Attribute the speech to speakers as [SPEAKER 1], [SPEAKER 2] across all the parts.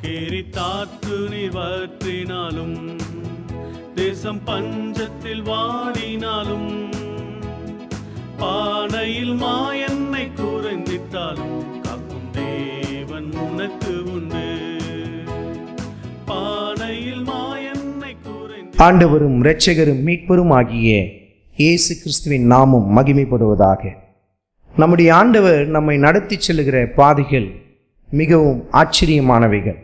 [SPEAKER 1] கேரித்தாற்று நீர் வற்றினாலும் தேசம் பஞ்சத்தில் வாடினாலும் பானையில் மாயன்னை குறைந்திட்டாலும் காக்கும் தேவன் உனக்கு உண்டு பானையில் மாயன்னை குறைந்து
[SPEAKER 2] ஆண்டவரும் இரட்சகரும் மீட்பரும் ஆகிய இயேசு கிறிஸ்துவின் நாமம் மகிமைப்படுவதாக நம்முடைய ஆண்டவர் நம்மை நடத்தி செல்லுகிற பாதைகள் மிகவும் ஆச்சரியமானவைகள்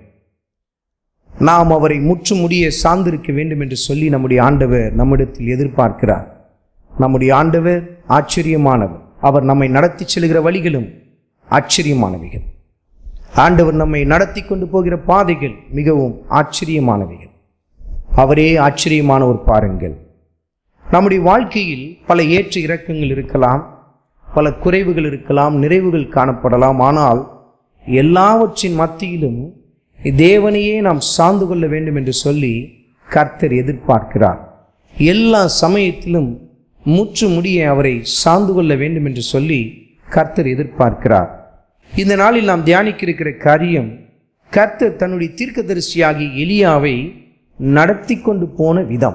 [SPEAKER 2] நாம் அவரை முற்று முடிய சார்ந்திருக்க வேண்டும் என்று சொல்லி நம்முடைய ஆண்டவர் நம்மிடத்தில் எதிர்பார்க்கிறார் நம்முடைய ஆண்டவர் ஆச்சரியமானவர் அவர் நம்மை நடத்தி செல்கிற வழிகளும் ஆச்சரியமானவைகள் ஆண்டவர் நம்மை நடத்தி கொண்டு போகிற பாதைகள் மிகவும் ஆச்சரியமானவைகள் அவரே ஆச்சரியமானவர் பாருங்கள் நம்முடைய வாழ்க்கையில் பல ஏற்ற இறக்கங்கள் இருக்கலாம் பல குறைவுகள் இருக்கலாம் நிறைவுகள் காணப்படலாம் ஆனால் எல்லாவற்றின் மத்தியிலும் தேவனையே நாம் சார்ந்து கொள்ள வேண்டும் என்று சொல்லி கர்த்தர் எதிர்பார்க்கிறார் எல்லா சமயத்திலும் முற்று முடிய அவரை சார்ந்து கொள்ள வேண்டும் என்று சொல்லி கர்த்தர் எதிர்பார்க்கிறார் இந்த நாளில் நாம் தியானிக்க இருக்கிற காரியம் கர்த்தர் தன்னுடைய தீர்க்கதரிசியாகி எலியாவை நடத்தி கொண்டு போன விதம்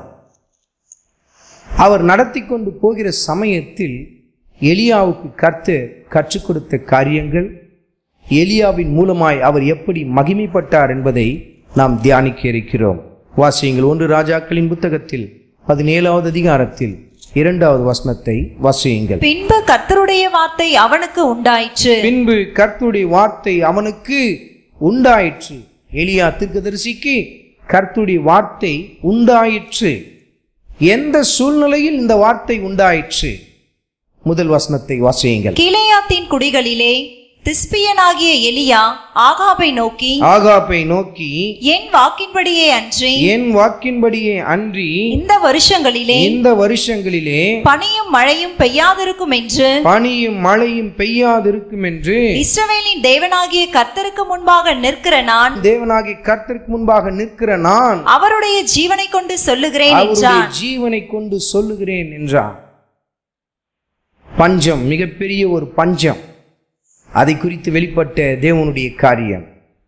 [SPEAKER 2] அவர் நடத்தி கொண்டு போகிற சமயத்தில் எலியாவுக்கு கர்த்தர் கற்றுக் கொடுத்த காரியங்கள் எலியாவின் மூலமாய் அவர் எப்படி மகிமைப்பட்டார் என்பதை நாம் தியானிக்க இருக்கிறோம் வாசியுங்கள் ஒன்று ராஜாக்களின் புத்தகத்தில் பதினேழாவது அதிகாரத்தில் இரண்டாவது வசனத்தை வாசியுங்கள்
[SPEAKER 3] பின்பு கர்த்தருடைய வார்த்தை அவனுக்கு உண்டாயிற்று
[SPEAKER 2] பின்பு கர்த்தருடைய வார்த்தை அவனுக்கு உண்டாயிற்று எலியா தீர்க்கதரிசிக்கு கர்த்தருடைய வார்த்தை உண்டாயிற்று எந்த சூழ்நிலையில் இந்த வார்த்தை உண்டாயிற்று முதல் வசனத்தை வாசியுங்கள்
[SPEAKER 3] கீலேயாத்தின் குடிகளிலே திஸ்பியனாகிய எலியா ஆகாபை நோக்கி
[SPEAKER 2] ஆகாப்பை நோக்கி
[SPEAKER 3] என் வாக்கின்படியே அன்றி
[SPEAKER 2] என் வாக்கின்படியே அன்றி
[SPEAKER 3] இந்த வருஷங்களிலே
[SPEAKER 2] இந்த வருஷங்களிலே
[SPEAKER 3] பனியும் மழையும் பெய்யாதிருக்கும் என்று
[SPEAKER 2] பனியும் மழையும் பெய்யாதிருக்கும் என்று
[SPEAKER 3] இஸ்ரவேலின் தேவனாகிய கர்த்தருக்கு முன்பாக நிற்கிற நான்
[SPEAKER 2] தேவனாகிய கர்த்தருக்கு முன்பாக நிற்கிற நான்
[SPEAKER 3] அவருடைய ஜீவனை கொண்டு சொல்லுகிறேன்
[SPEAKER 2] அவருடைய
[SPEAKER 3] என்றான்
[SPEAKER 2] ஜீவனை கொண்டு சொல்லுகிறேன் என்றார் பஞ்சம் மிகப்பெரிய ஒரு பஞ்சம் அதை குறித்து வெளிப்பட்ட தேவனுடைய காரியம்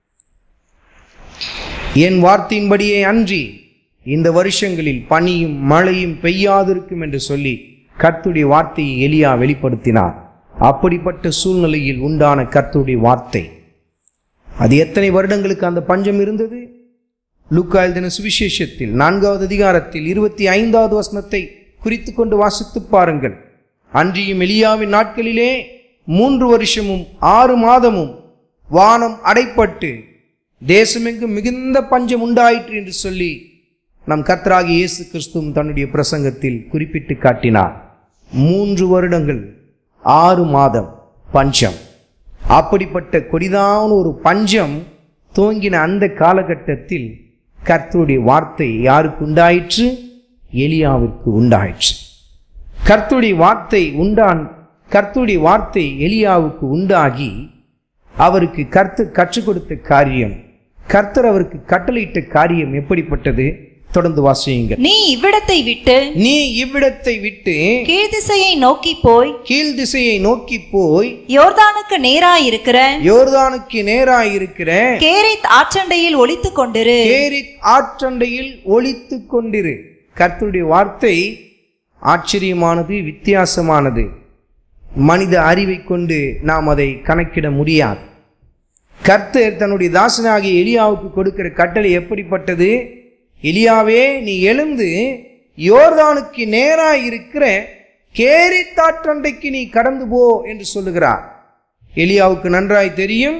[SPEAKER 2] என் வார்த்தையின்படியே அன்றி இந்த வருஷங்களில் பனியும் மழையும் பெய்யாதிருக்கும் என்று சொல்லி கர்த்துடைய வார்த்தையை எலியா வெளிப்படுத்தினார் அப்படிப்பட்ட சூழ்நிலையில் உண்டான கர்த்துடைய வார்த்தை அது எத்தனை வருடங்களுக்கு அந்த பஞ்சம் இருந்தது லூக்கா எழுதின சுவிசேஷத்தில் நான்காவது அதிகாரத்தில் இருபத்தி ஐந்தாவது வசனத்தை குறித்து கொண்டு வாசித்து பாருங்கள் அன்றியும் எலியாவின் நாட்களிலே மூன்று வருஷமும் ஆறு மாதமும் வானம் அடைப்பட்டு தேசமெங்கும் மிகுந்த பஞ்சம் உண்டாயிற்று என்று சொல்லி நம் கர்த்தராகிய இயேசு கிறிஸ்துவும் தன்னுடைய பிரசங்கத்தில் குறிப்பிட்டு காட்டினார் மூன்று வருடங்கள் ஆறு மாதம் பஞ்சம் அப்படிப்பட்ட கொடிதான ஒரு பஞ்சம் துவங்கின அந்த காலகட்டத்தில் கர்த்தருடைய வார்த்தை யாருக்கு உண்டாயிற்று எலியாவிற்கு உண்டாயிற்று கர்த்தருடைய வார்த்தை உண்டான் கர்த்தருடைய வார்த்தை எலியாவுக்கு உண்டாகி அவருக்கு கர்த்தர் கற்றுக் கொடுத்த காரியம் கர்த்தர் அவருக்கு கட்டளையிட்ட காரியம் எப்படிப்பட்டது தொடர்ந்து வாசியுங்கள்
[SPEAKER 3] நீ இவ்விடத்தை விட்டு
[SPEAKER 2] நீ இவ்விடத்தை விட்டு
[SPEAKER 3] கீழ்திசையை நோக்கி போய்
[SPEAKER 2] கீழ் திசையை நோக்கி போய்
[SPEAKER 3] யோர்தானுக்கு நேராயிருக்கிற
[SPEAKER 2] யோர்தானுக்கு நேராயிருக்கிற
[SPEAKER 3] கேரித் ஆற்றண்டையில் ஒளித்துக் கொண்டிரு
[SPEAKER 2] கேரித் ஆற்றண்டையில் ஒளித்து கொண்டிரு கர்த்தருடைய வார்த்தை ஆச்சரியமானது வித்தியாசமானது மனித அறிவை கொண்டு நாம் அதை கணக்கிட முடியாது கர்த்தர் தன்னுடைய தாசனாகிய எலியாவுக்கு கொடுக்கிற கட்டளை எப்படிப்பட்டது எலியாவே நீ எழுந்து யோர்தானுக்கு நேராய் இருக்கிற கேரித்தாற்றண்டைக்கு நீ கடந்து போ என்று சொல்லுகிறார் எலியாவுக்கு நன்றாய் தெரியும்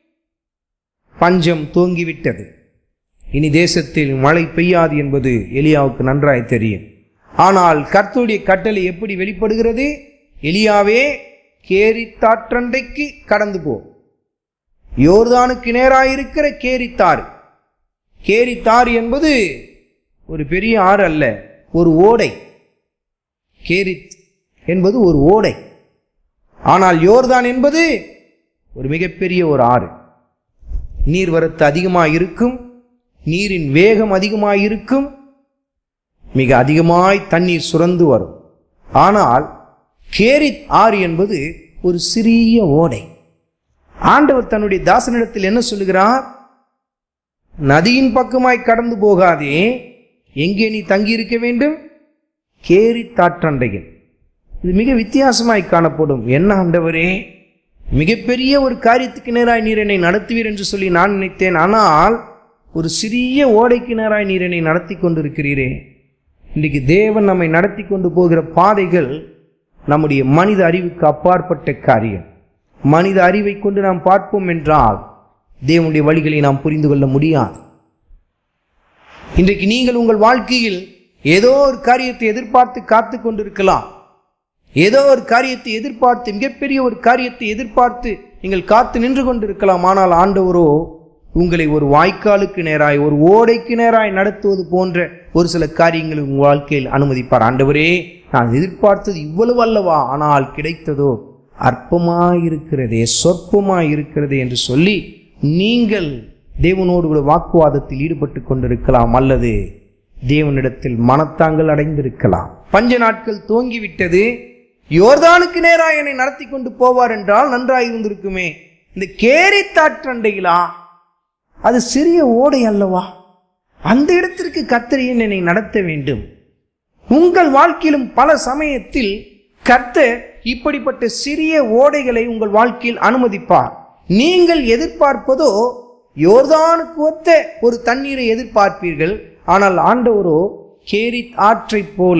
[SPEAKER 2] பஞ்சம் தூங்கிவிட்டது இனி தேசத்தில் மழை பெய்யாது என்பது எலியாவுக்கு நன்றாய் தெரியும் ஆனால் கர்த்தருடைய கட்டளை எப்படி வெளிப்படுகிறது எலியாவே கேரித்தாற்றண்டைக்கு கடந்து போ யோர்தானுக்கு நேராயிருக்கிற கேரித்தாறு கேரித்தாறு என்பது ஒரு பெரிய ஆறு அல்ல ஒரு ஓடை கேரித் என்பது ஒரு ஓடை ஆனால் யோர்தான் என்பது ஒரு மிகப்பெரிய ஒரு ஆறு நீர்வரத்து அதிகமாக இருக்கும் நீரின் வேகம் அதிகமாக இருக்கும் மிக அதிகமாய் தண்ணீர் சுரந்து வரும் ஆனால் கேரித் ஆறு என்பது ஒரு சிறிய ஓடை ஆண்டவர் தன்னுடைய தாசனிடத்தில் என்ன சொல்லுகிறார் நதியின் பக்கமாய் கடந்து போகாதே எங்கே நீ தங்கியிருக்க வேண்டும் கேரி தாற்றண்டையில் இது மிக வித்தியாசமாய் காணப்படும் என்ன ஆண்டவரே மிகப்பெரிய ஒரு காரியத்துக்கு நேராய் நீர் என்னை நடத்துவீர் என்று சொல்லி நான் நினைத்தேன் ஆனால் ஒரு சிறிய ஓடைக்கு நேராய் நீர் என்னை நடத்தி கொண்டிருக்கிறீரே இன்றைக்கு தேவன் நம்மை நடத்தி கொண்டு போகிற பாதைகள் நம்முடைய மனித அறிவுக்கு அப்பாற்பட்ட காரியம் மனித அறிவை கொண்டு நாம் பார்ப்போம் என்றால் தேவனுடைய வழிகளை நாம் புரிந்து கொள்ள முடியாது இன்றைக்கு நீங்கள் உங்கள் வாழ்க்கையில் ஏதோ ஒரு காரியத்தை எதிர்பார்த்து காத்து கொண்டிருக்கலாம் ஏதோ ஒரு காரியத்தை எதிர்பார்த்து மிகப்பெரிய ஒரு காரியத்தை எதிர்பார்த்து நீங்கள் காத்து நின்று கொண்டிருக்கலாம் ஆனால் ஆண்டவரோ உங்களை ஒரு வாய்க்காலுக்கு நேராய் ஒரு ஓடைக்கு நேராய் நடத்துவது போன்ற ஒரு சில காரியங்களை உங்கள் வாழ்க்கையில் அனுமதிப்பார் ஆண்டவரே நான் எதிர்பார்த்தது இவ்வளவு அல்லவா ஆனால் கிடைத்ததோ அற்பமாயிருக்கிறதே சொற்பமாயிருக்கிறதே என்று சொல்லி நீங்கள் தேவனோடு கூட வாக்குவாதத்தில் ஈடுபட்டு கொண்டிருக்கலாம் அல்லது தேவனிடத்தில் மனத்தாங்கள் அடைந்திருக்கலாம் பஞ்ச நாட்கள் துவங்கிவிட்டது யோர்தானுக்கு நேராக என்னை நடத்தி கொண்டு போவார் என்றால் நன்றாக இருந்திருக்குமே இந்த கேரி தாற்றண்டையிலா அது சிறிய ஓடை அல்லவா அந்த இடத்திற்கு கத்தரியின் என்னை நடத்த வேண்டும் உங்கள் வாழ்க்கையிலும் பல சமயத்தில் கர்த்தர் இப்படிப்பட்ட சிறிய ஓடைகளை உங்கள் வாழ்க்கையில் அனுமதிப்பார் நீங்கள் எதிர்பார்ப்பதோ யோர்தானுக்கு ஒத்த ஒரு தண்ணீரை எதிர்பார்ப்பீர்கள் ஆனால் ஆண்டவரோ கேரித் ஆற்றைப் போல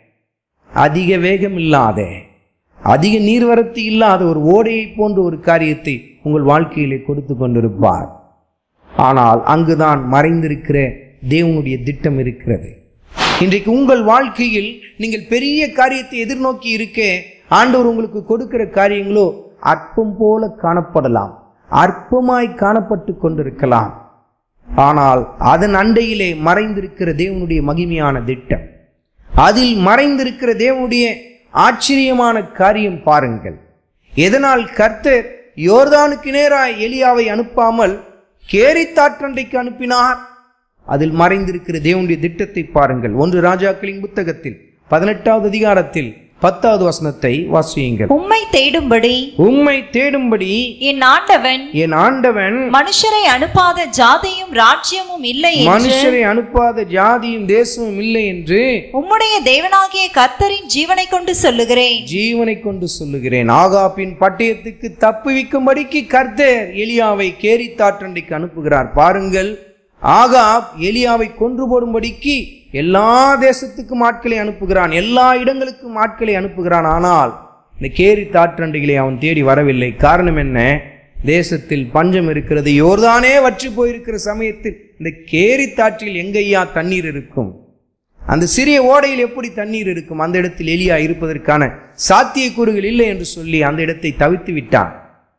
[SPEAKER 2] அதிக வேகம் இல்லாத அதிக நீர்வரத்து இல்லாத ஒரு ஓடையை போன்ற ஒரு காரியத்தை உங்கள் வாழ்க்கையிலே கொடுத்து கொண்டிருப்பார் ஆனால் அங்குதான் மறைந்திருக்கிற தேவனுடைய திட்டம் இருக்கிறது இன்றைக்கு உங்கள் வாழ்க்கையில் நீங்கள் பெரிய காரியத்தை எதிர்நோக்கி இருக்க ஆண்டவர் உங்களுக்கு கொடுக்கிற காரியங்களோ அற்பம் போல காணப்படலாம் அற்பமாய் காணப்பட்டு கொண்டிருக்கலாம் ஆனால் அதன் அண்டையிலே மறைந்திருக்கிற தேவனுடைய மகிமையான திட்டம் அதில் மறைந்திருக்கிற தேவனுடைய ஆச்சரியமான காரியம் பாருங்கள் எதனால் கர்த்தர் யோர்தானுக்கு நேராய் எலியாவை அனுப்பாமல் கேரித்தாற்றண்டைக்கு அனுப்பினார் அதில் மறைந்திருக்கிற தேவனுடைய திட்டத்தை பாருங்கள் ஒன்று ராஜாக்களின் புத்தகத்தில் பதினெட்டாவது அதிகாரத்தில் பத்தாவது வசனத்தை வாசியுங்கள்
[SPEAKER 3] உம்மை தேடும்படி
[SPEAKER 2] உம்மை தேடும்படி
[SPEAKER 3] என் ஆண்டவன்
[SPEAKER 2] என் ஆண்டவன்
[SPEAKER 3] மனுஷரை அனுப்பாத ஜாதியும் ராஜ்யமும் இல்லை என்று
[SPEAKER 2] மனுஷரை அனுப்பாத ஜாதியும் தேசமும் இல்லை என்று
[SPEAKER 3] உம்முடைய தேவனாகிய கர்த்தரின் ஜீவனை கொண்டு சொல்லுகிறேன்
[SPEAKER 2] ஜீவனை கொண்டு சொல்லுகிறேன் ஆகாப்பின் பட்டயத்துக்கு தப்புவிக்கும்படிக்கு கர்த்தர் எலியாவை கேரித்தாற்றண்டைக்கு அனுப்புகிறார் பாருங்கள் ஆகாப் எலியாவை கொன்று போடும்படிக்கு எல்லா தேசத்துக்கும் ஆட்களை அனுப்புகிறான் எல்லா இடங்களுக்கும் ஆட்களை அனுப்புகிறான் ஆனால் இந்த கேரி தாற்றண்டைகளை அவன் தேடி வரவில்லை காரணம் என்ன தேசத்தில் பஞ்சம் இருக்கிறது யோர்தானே வற்றி போயிருக்கிற சமயத்தில் இந்த கேரி தாற்றில் எங்கய்யா தண்ணீர் இருக்கும் அந்த சிறிய ஓடையில் எப்படி தண்ணீர் இருக்கும் அந்த இடத்தில் எலியா இருப்பதற்கான சாத்தியக்கூறுகள் இல்லை என்று சொல்லி அந்த இடத்தை தவித்து விட்டான்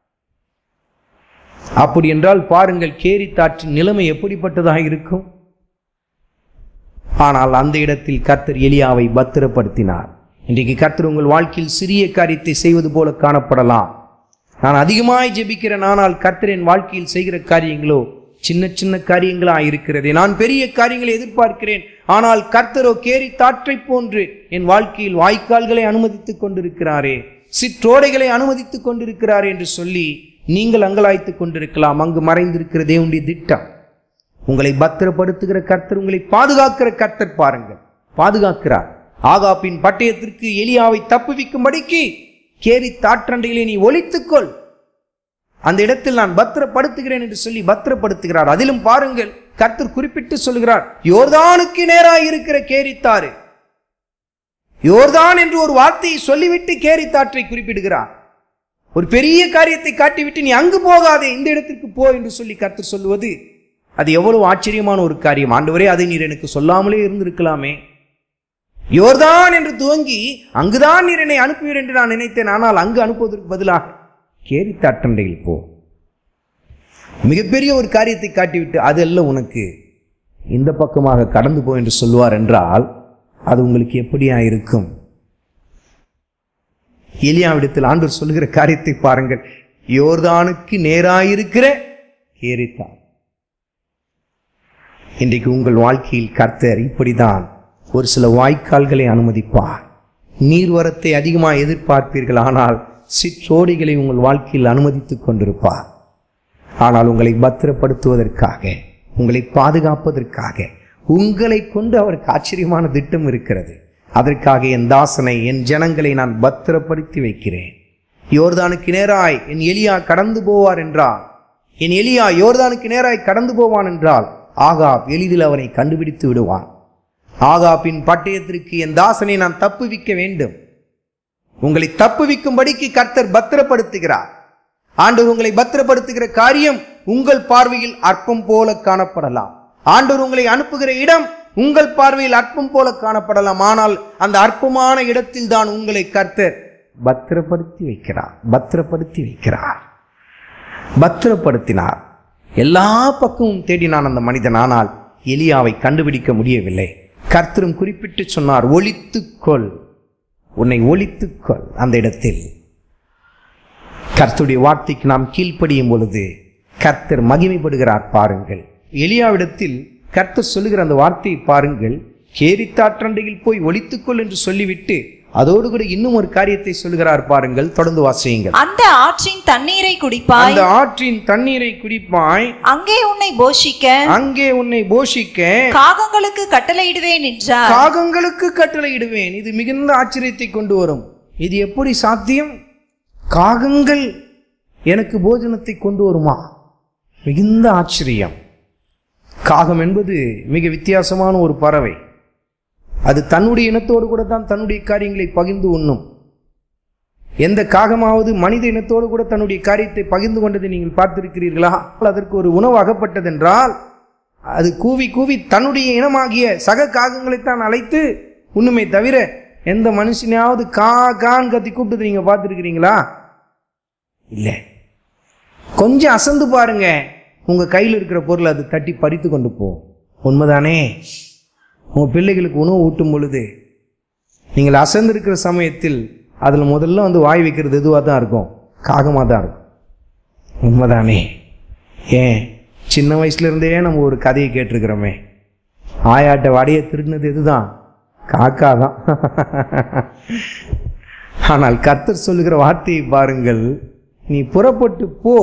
[SPEAKER 2] அப்படி என்றால் பாருங்கள் கேரித்தாற்றின் நிலைமை எப்படிப்பட்டதாக இருக்கும் ஆனால் அந்த இடத்தில் கர்த்தர் எலியாவை பத்திரப்படுத்தினார் இன்றைக்கு கர்த்தர் உங்கள் வாழ்க்கையில் சிறிய காரியத்தை செய்வது போல காணப்படலாம் நான் அதிகமாய் ஜெபிக்கிறேன் ஆனால் கர்த்தர் என் வாழ்க்கையில் செய்கிற காரியங்களோ சின்ன சின்ன காரியங்களா இருக்கிறது நான் பெரிய காரியங்களை எதிர்பார்க்கிறேன் ஆனால் கர்த்தரோ கேரி தாற்றை போன்று என் வாழ்க்கையில் வாய்க்கால்களை அனுமதித்துக் கொண்டிருக்கிறாரே சிற்றோடைகளை அனுமதித்துக் கொண்டிருக்கிறாரே என்று சொல்லி நீங்கள் அங்கலாய்த்துக் கொண்டிருக்கலாம் அங்கு மறைந்திருக்கிற தேவனுடைய திட்டம் உங்களை பத்திரப்படுத்துகிற கர்த்தர் உங்களை பாதுகாக்கிற கர்த்தர் பாருங்கள் பாதுகாக்கிறார் ஆகாப்பின் பட்டயத்திற்கு எலியாவை தப்புவிக்கும்படிக்கு கேரி தாற்றண்டையிலே நீ ஒழித்துக்கொள் அந்த இடத்தில் நான் பத்திரப்படுத்துகிறேன் என்று சொல்லி பத்திரப்படுத்துகிறார் அதிலும் பாருங்கள் கர்த்தர் குறிப்பிட்டு சொல்கிறார் யோர்தானுக்கு நேராக இருக்கிற கேரித்தாறு யோர்தான் என்று ஒரு வார்த்தையை சொல்லிவிட்டு கேரித்தாற்றை குறிப்பிடுகிறார் ஒரு பெரிய காரியத்தை காட்டிவிட்டு நீ அங்கு போகாதே இந்த இடத்திற்கு போ என்று சொல்லி கர்த்தர் சொல்லுவது அது எவ்வளவு ஆச்சரியமான ஒரு காரியம் ஆண்டவரே அதை நீர் எனக்கு சொல்லாமலே இருந்திருக்கலாமே யோர்தான் என்று துவங்கி அங்குதான் நீர் என்னை அனுப்புவீர் என்று நான் நினைத்தேன் ஆனால் அங்கு அனுப்புவதற்கு பதிலாக கேரித்தாட்டண்டையில் போ மிகப்பெரிய ஒரு காரியத்தை காட்டிவிட்டு அதல்ல உனக்கு இந்த பக்கமாக கடந்து போ என்று சொல்வார் என்றால் அது உங்களுக்கு எப்படியா இருக்கும் எலியாவிடத்தில் ஆண்டவர் சொல்லுகிற காரியத்தை பாருங்கள் யோர்தானுக்கு நேராயிருக்கிற கேரித்தார் இன்றைக்கு உங்கள் வாழ்க்கையில் கர்த்தர் இப்படிதான் ஒரு சில வாய்க்கால்களை அனுமதிப்பார் நீர்வரத்தை அதிகமாக எதிர்பார்ப்பீர்கள் ஆனால் சிற்றோடிகளை உங்கள் வாழ்க்கையில் அனுமதித்துக் கொண்டிருப்பார் ஆனால் உங்களை பத்திரப்படுத்துவதற்காக உங்களை பாதுகாப்பதற்காக உங்களை கொண்டு அவருக்கு ஆச்சரியமான திட்டம் இருக்கிறது அதற்காக என் தாசனை என் ஜனங்களை நான் பத்திரப்படுத்தி வைக்கிறேன் யோர்தானுக்கு நேராய் என் எலியா கடந்து போவார் என்றால் என் எலியா யோர்தானுக்கு நேராய் கடந்து போவான் என்றால் ஆகாப் எளிதில் அவனை கண்டுபிடித்து விடுவான் ஆகாப்பின் பட்டயத்திற்கு என் தாசனை நான் தப்புவிக்க வேண்டும் உங்களை தப்புவிக்கும்படிக்கு கர்த்தர் பத்திரப்படுத்துகிறார் ஆண்டவர் உங்களை பத்திரப்படுத்துகிற காரியம் உங்கள் பார்வையில் அற்பம் போல காணப்படலாம் ஆண்டவர் உங்களை அனுப்புகிற இடம் உங்கள் பார்வையில் அற்பம் போல காணப்படலாம் ஆனால் அந்த அற்பமான இடத்தில் தான் உங்களை கர்த்தர் பத்திரப்படுத்தி வைக்கிறார் பத்திரப்படுத்தி வைக்கிறார் பத்திரப்படுத்தினார் எல்லா பக்கமும் தேடினான் அந்த மனிதன் ஆனால் எலியாவை கண்டுபிடிக்க முடியவில்லை கர்த்தரும் குறிப்பிட்டு சொன்னார் ஒளித்துக்கொள் உன்னை ஒளித்துக்கொள் அந்த இடத்தில் கர்த்தருடைய வார்த்தைக்கு நாம் கீழ்ப்படியும் பொழுது கர்த்தர் மகிமைப்படுகிறார் பாருங்கள் எலியாவிடத்தில் கர்த்தர் சொல்லுகிற அந்த வார்த்தையை பாருங்கள் கேரித்தாற்றண்டையில் போய் ஒளித்துக்கொள் என்று சொல்லிவிட்டு அதோடு கூட இன்னும் ஒரு காரியத்தை சொல்லுகிறார் பாருங்கள் தொடர்ந்து வாசியுங்கள்
[SPEAKER 3] அந்த ஆற்றின் தண்ணீரை குடிப்பாய்
[SPEAKER 2] அந்த ஆற்றின் தண்ணீரை குடிப்பாய்
[SPEAKER 3] அங்கே உன்னை போஷிக்க
[SPEAKER 2] அங்கே உன்னை போஷிக்க
[SPEAKER 3] காகங்களுக்கு கட்டளையிடுவேன் என்றார்
[SPEAKER 2] காகங்களுக்கு கட்டளையிடுவேன் இது மிகுந்த ஆச்சரியத்தை கொண்டு வரும் இது எப்படி சாத்தியம் காகங்கள் எனக்கு போஜனத்தை கொண்டு வருமா மிகுந்த ஆச்சரியம் காகம் என்பது மிக வித்தியாசமான ஒரு பறவை அது தன்னுடைய இனத்தோடு கூட தான் தன்னுடைய காரியங்களை பகிர்ந்து உண்ணும் எந்த காகமாவது மனித இனத்தோடு கூட தன்னுடைய காரியத்தை பகிர்ந்து கொண்டதை நீங்கள் பார்த்திருக்கிறீர்களா அதற்கு ஒரு உணவு அகப்பட்டதென்றால் அது கூவி கூவி தன்னுடைய இனமாகிய சக காகங்களைத்தான் அழைத்து உண்ணுமே தவிர எந்த மனுஷனையாவது கா கான்னு கத்தி கூப்பிட்டு நீங்க பார்த்துருக்கிறீங்களா இல்லை கொஞ்சம் அசந்து பாருங்க உங்க கையில் இருக்கிற பொருளை அது தட்டி பறித்து கொண்டு போகும் உண்மைதானே உங்க பிள்ளைகளுக்கு உணவு ஊட்டும் பொழுது நீங்கள் அசந்திருக்கிற சமயத்தில் அதில் முதல்ல வந்து வாய் வைக்கிறது எதுவாக தான் இருக்கும் காகமாக தான் இருக்கும் உண்மைதானே ஏன் சின்ன வயசுல இருந்தே நம்ம ஒரு கதையை கேட்டிருக்கிறோமே ஆயாட்ட வடையை திருடினது எதுதான் காக்கா தான் ஆனால் கர்த்தர் சொல்லுகிற வார்த்தையை பாருங்கள் நீ புறப்பட்டு போ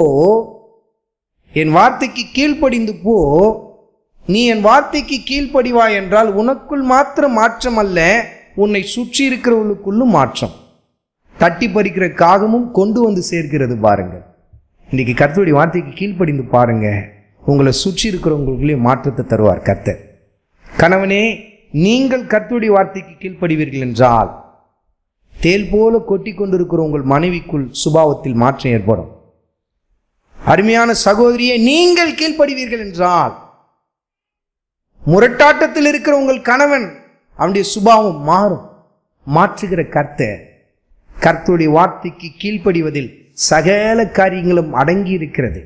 [SPEAKER 2] என் வார்த்தைக்கு கீழ்ப்படிந்து போ நீ என் வார்த்தைக்கு கீழ்ப்படிவாய் என்றால் உனக்குள் மாத்திரம் மாற்றம் அல்ல உன்னை சுற்றி இருக்கிறவர்களுக்குள்ளும் மாற்றம் தட்டி பறிக்கிற காகமும் கொண்டு வந்து சேர்க்கிறது பாருங்கள் இன்னைக்கு கர்த்தருடைய வார்த்தைக்கு கீழ்ப்படிந்து பாருங்க உங்களை சுற்றி இருக்கிறவங்களுக்குள்ளே மாற்றத்தை தருவார் கர்த்தர் கணவனே நீங்கள் கர்த்தருடைய வார்த்தைக்கு கீழ்ப்படிவீர்கள் என்றால் தேல் போல கொட்டி கொண்டிருக்கிற உங்கள் மனைவிக்குள் சுபாவத்தில் மாற்றம் ஏற்படும் அருமையான சகோதரியே நீங்கள் கீழ்ப்படிவீர்கள் என்றால் முரட்டாட்டத்தில் இருக்கிற உங்கள் கணவன் அவனுடைய சுபாவம் மாறும் மாற்றுகிற கர்த்தர் கர்த்தருடைய வார்த்தைக்கு கீழ்ப்படிவதில் சகல காரியங்களும் அடங்கி இருக்கிறது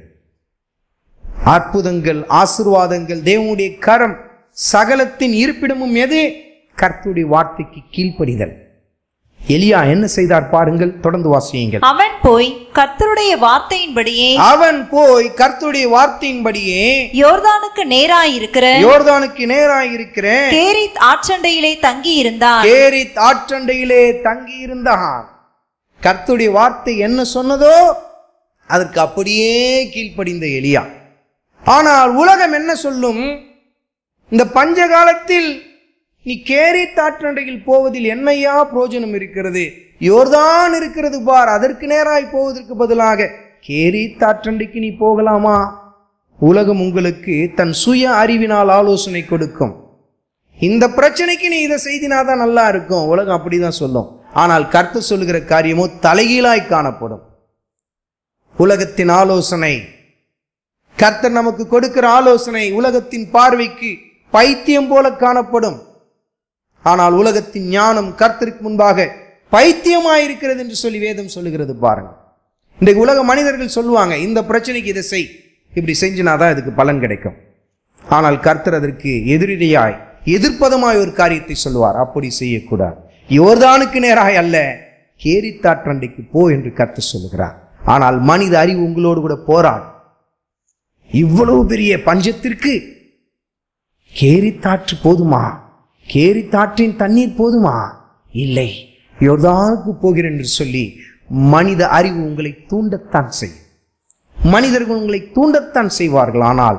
[SPEAKER 2] அற்புதங்கள் ஆசிர்வாதங்கள் தேவனுடைய கரம் சகலத்தின் இருப்பிடமும் எது கர்த்தருடைய வார்த்தைக்கு கீழ்ப்படிதல் எலியா என்ன செய்தார் பாருங்கள் தொடர்ந்து வாசியுங்கள்
[SPEAKER 3] அவன் போய் கர்த்தருடைய வார்த்தையின்படியே
[SPEAKER 2] அவன் போய் கர்த்தருடைய வார்த்தையின்படியே
[SPEAKER 3] யோர்தானுக்கு நேராயிருக்கிற
[SPEAKER 2] யோர்தானுக்கு நேராய் இருக்கிற
[SPEAKER 3] கேரித் ஆற்றண்டையிலே தங்கி இருந்தான்
[SPEAKER 2] கேரித் ஆற்றண்டையிலே தங்கி இருந்தான் கர்த்தருடைய வார்த்தை என்ன சொன்னதோ அதற்கு அப்படியே கீழ்ப்படிந்த எலியா ஆனால் உலகம் என்ன சொல்லும் இந்த பஞ்ச காலத்தில் நீ கேரி தாற்றண்டையில் போவதில் என்னையா பிரயோஜனம் இருக்கிறது யோர்தான் இருக்கிறது பார் அதற்கு நேராய் போவதற்கு பதிலாக கேரி தாற்றண்டைக்கு நீ போகலாமா உலகம் உங்களுக்கு தன் சுய அறிவினால் ஆலோசனை கொடுக்கும் இந்த பிரச்சனைக்கு நீ இதை செய்தினாதான் நல்லா இருக்கும் உலகம் அப்படிதான் சொல்லும் ஆனால் கர்த்தர் சொல்லுகிற காரியமோ தலைகீழாய் காணப்படும் உலகத்தின் ஆலோசனை கர்த்தர் நமக்கு கொடுக்கிற ஆலோசனை உலகத்தின் பார்வைக்கு பைத்தியம் போல காணப்படும் ஆனால் உலகத்தின் ஞானம் கர்த்தருக்கு முன்பாக பைத்தியமாயிருக்கிறது என்று சொல்லி வேதம் சொல்லுகிறது பாருங்க இன்றைக்கு உலக மனிதர்கள் சொல்லுவாங்க இந்த பிரச்சனைக்கு இதை செய் இப்படி செஞ்சினாதான் இதுக்கு பலன் கிடைக்கும் ஆனால் கர்த்தர் அதற்கு எதிரிடையாய் எதிர்ப்பதமாய் ஒரு காரியத்தை சொல்லுவார் அப்படி செய்யக்கூடாது யோர்தானுக்கு நேராய் அல்ல கேரித்தாற்றண்டைக்கு போ என்று கர்த்தர் சொல்லுகிறார் ஆனால் மனித அறிவு உங்களோடு கூட போராடும் இவ்வளவு பெரிய பஞ்சத்திற்கு கேரித்தாற்று போதுமா கேரித்தாற்றின் தண்ணீர் போதுமா இல்லை யோர்தானுக்கு போகிறேன் என்று சொல்லி மனித அறிவு உங்களை தூண்டத்தான் செய்யும் மனிதர்கள் உங்களை தூண்டத்தான் செய்வார்கள் ஆனால்